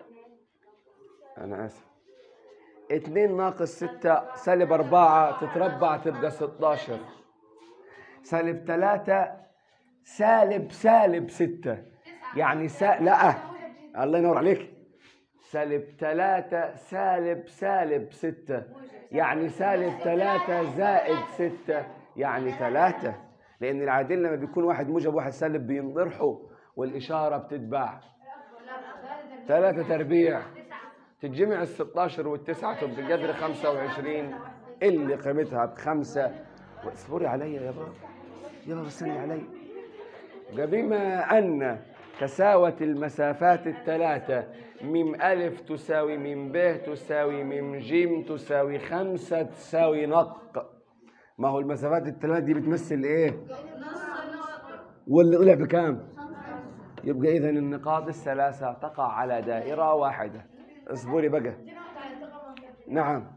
انا اسف اتنين ناقص ستة سالب أربعة تتربع تبقى ستاشر سالب تلاتة سالب سالب ستة يعني سا... لا الله ينور عليك سالب ثلاثة سالب سالب ستة يعني سالب ثلاثة زائد ستة يعني ثلاثة لأن العادل لما بيكون واحد موجب واحد سالب بينطرحوا والإشارة بتتباع ثلاثة تربيع تتجمع ال 16 والتسعة تبقى القدر 25 اللي قيمتها بخمسة واصبري علي يا بابا يا بابا استني علي بما أن تساوت المسافات الثلاثة ميم ألف تساوي ميم ب تساوي ميم جيم تساوي خمسة تساوي نق ما هو المسافات الثلاثة دي بتمثل إيه؟ واللي طلع بكام؟ يبقى إذا النقاط الثلاثة تقع على دائرة واحدة اصبري بقى نعم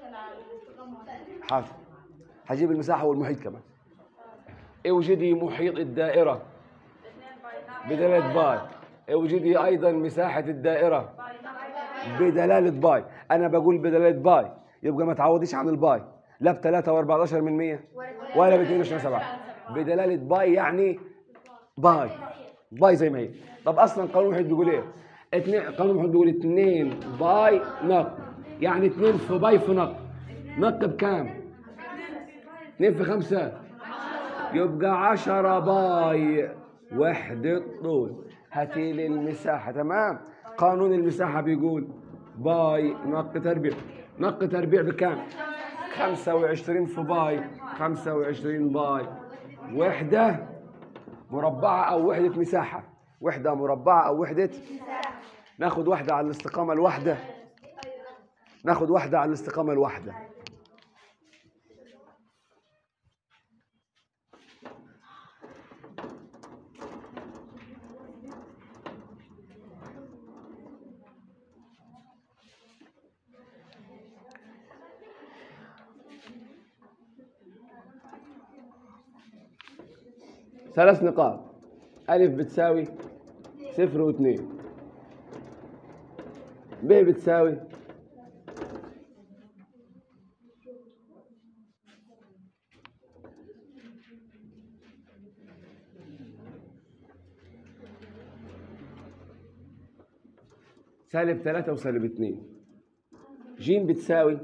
حاضر هجيب المساحة والمحيط كمان اوجدي محيط الدائرة بدلالة باي اوجدي أيضا مساحة الدائرة بدلالة باي أنا بقول بدلالة باي يبقى ما تعوضيش عن الباي لا ب 3 و14 من 100 ولا ب 22 7 بدلالة باي يعني باي باي زي ما هي طب أصلا قانون واحد بيقول إيه؟ اتنين قانون واحد بيقول 2 باي نق يعني 2 في باي في نق نق بكام؟ 2 في 5 يبقى 10 باي وحدة طول هاتي لي المساحة تمام قانون المساحة بيقول باي نق تربيع نق تربيع بكام 25 في باي 25 باي وحدة مربعة أو وحدة مساحة وحدة مربعة أو وحدة ناخد واحدة على الاستقامة الواحدة ناخد واحدة على الاستقامة الواحدة ثلاث نقاط ألف بتساوي صفر واثنين ب بتساوي سالب ثلاثة وسالب اثنين جيم بتساوي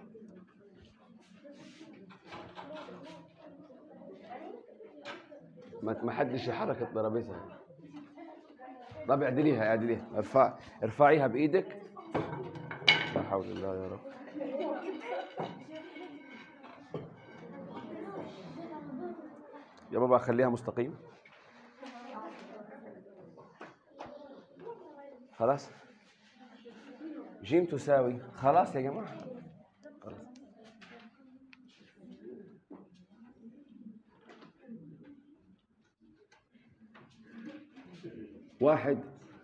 ما ما حدش يحرك الترابيزه طب اعدليها اعدليها ارفع ارفعيها بايدك لا حول الله يا رب يا بابا خليها مستقيم خلاص جيم تساوي خلاص يا جماعه خلاص واحد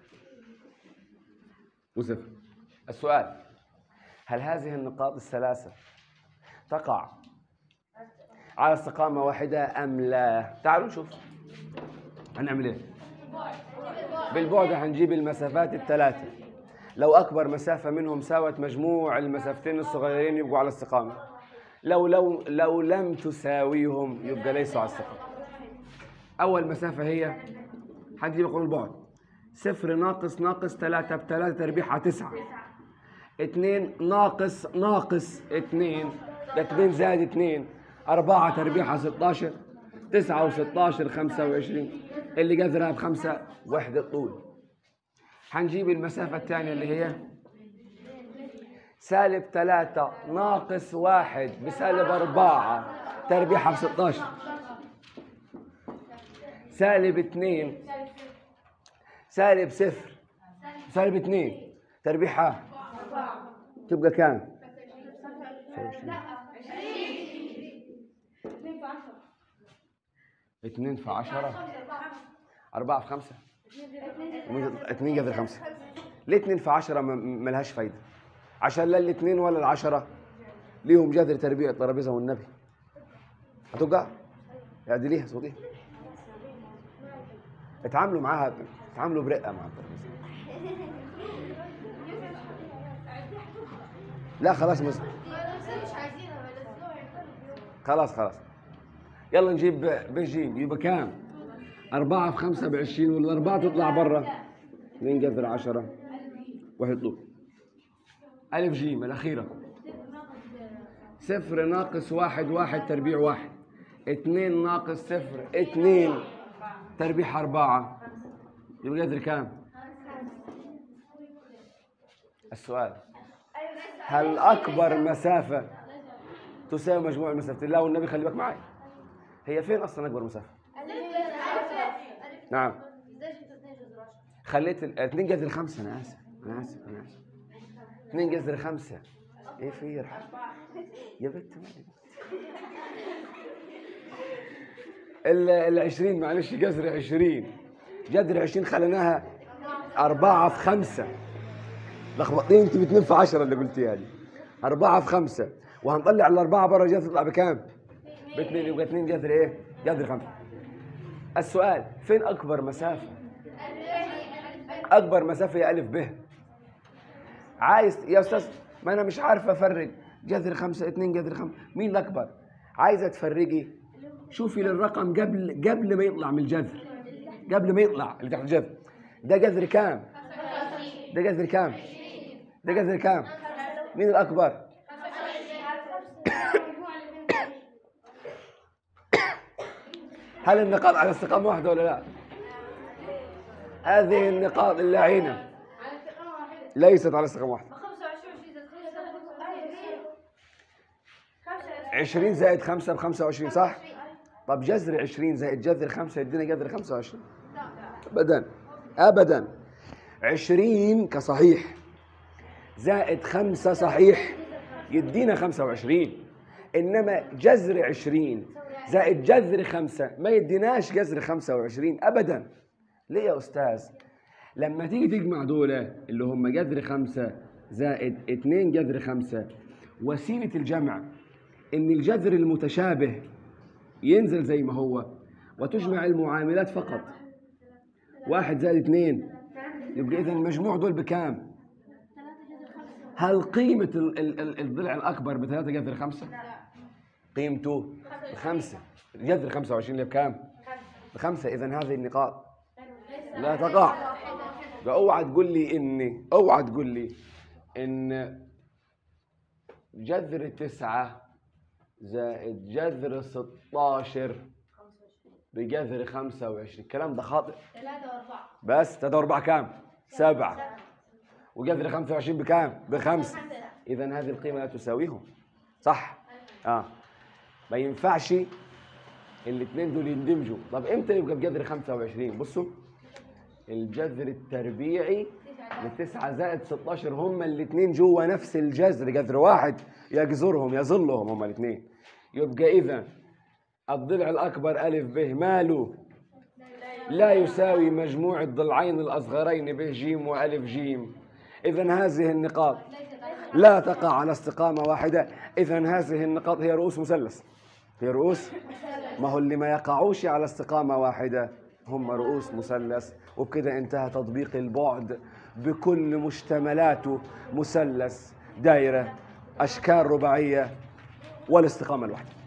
وصفر السؤال هل هذه النقاط الثلاثة تقع على استقامة واحدة أم لا؟ تعالوا نشوف هنعمل إيه؟ بالبعد هنجيب المسافات الثلاثة لو أكبر مسافة منهم ساوت مجموع المسافتين الصغيرين يبقوا على استقامة لو لو لو لم تساويهم يبقى ليسوا على استقامة أول مسافة هي هنجيب قانون البعد صفر ناقص ناقص ثلاثة بثلاثة تربيعها تسعة اتنين ناقص ناقص اتنين ده اتنين زائد اتنين أربعة تربيعها ستاشر تسعة وستاشر خمسة وعشرين اللي جذرها بخمسة وحدة طول هنجيب المسافة الثانية اللي هي سالب ثلاثة ناقص واحد بسالب أربعة تربيعها بستاشر سالب اثنين سالب صفر سالب اثنين تربيعها تبقى كام؟ اثنين في عشرة أربعة في خمسة اثنين قبل خمسة ليه اثنين في عشرة ما- ملهاش فايدة عشان لا الاثنين ولا العشرة ليهم جذر تربيع الترابيزة والنبي هتوقع اعدليها صوتيها اتعاملوا معاها اتعاملوا برقة مع الترابيزة لا خلاص مز... مش عايزينها خلاص خلاص يلا نجيب ب- بجيم يبقى كام؟ أربعة في خمسة بعشرين والأربعة تطلع برا اثنين جذر عشرة واحد طول ألف جيم الأخيرة صفر ناقص واحد واحد تربيع واحد اتنين ناقص صفر اتنين تربيع أربعة يبقى قدر كام؟ السؤال هل أكبر مسافة تساوي مجموع المسافتين؟ لا والنبي خلي بالك معي هي فين أصلا أكبر مسافة؟ نعم ازاي جبت اثنين جذر عشرة؟ خليت ال- اتنين جذر خمسة أنا آسف أنا آسف أنا آسف اتنين جذر خمسة إيه في إيه؟ يا بنت مالك ال ال 20 معلش جذر 20 جذر 20 خليناها أربعة في خمسة لخبطتني أنت باتنين في عشرة اللي قلتيها لي أربعة في خمسة وهنطلع الأربعة بره الجذر تطلع بكام؟ باثنين يبقى اثنين جذر إيه؟ جذر خمسة السؤال فين أكبر مسافة؟ اكبر مسافه هي الف ب عايز يا استاذ ما انا مش عارف افرق جذر خمسة اتنين جذر خمسة مين الاكبر عايزه تفرقي شوفي للرقم قبل قبل ما يطلع من الجذر قبل ما يطلع اللي تحت الجذر ده جذر كام ده جذر كام ده جذر كام مين الاكبر هل النقاط على استقامه واحده ولا لا هذه النقاط اللعينه على استقامة واحدة ليست على استقامه واحده 25 في زائد 5 20 زائد 5 ب 25 صح؟ طب جذر 20 زائد جذر 5 يدينا جذر 25 ابدا ابدا 20 كصحيح زائد 5 صحيح يدينا 25 انما جذر 20 زائد جذر 5 ما يديناش جذر 25 ابدا ليه يا استاذ؟ لما تيجي تجمع دول اللي هم جذر 5 زائد 2 جذر 5 وسيله الجمع ان الجذر المتشابه ينزل زي ما هو وتجمع المعاملات فقط واحد زائد اثنين يبقى اذا المجموع دول بكام؟ هل قيمة ال- ال- ال- الضلع الأكبر بثلاثة جذر خمسة؟ قيمته بخمسة جذر 25 اللي بكام؟ بخمسة إذا هذه النقاط لا تقع يبقى اوعى تقول لي إن اوعى تقول لي إن جذر تسعة زائد جذر 16 بجذر 25 الكلام ده خاطئ ثلاثة وأربعة بس تلاتة وأربعة كام؟ سبعة وجذر 25 بكام؟ بخمسة إذا هذه القيمة لا تساويهم صح؟ آه ما ينفعش الاثنين دول يندمجوا طب امتى يبقى بجذر 25 بصوا الجذر التربيعي لتسعة زائد 16 هما الاثنين جوا نفس الجذر جذر واحد يجذرهم يظلهم هما الاثنين يبقى إذا الضلع الأكبر ألف ب ماله لا يساوي مجموع الضلعين الأصغرين ب ج وألف جيم إذا هذه النقاط لا تقع على استقامة واحدة إذا هذه النقاط هي رؤوس مثلث هي رؤوس ما هو اللي ما يقعوش على استقامة واحدة هم رؤوس مثلث وبكده انتهى تطبيق البعد بكل مشتملاته مثلث دائرة أشكال رباعية والاستقامة الواحدة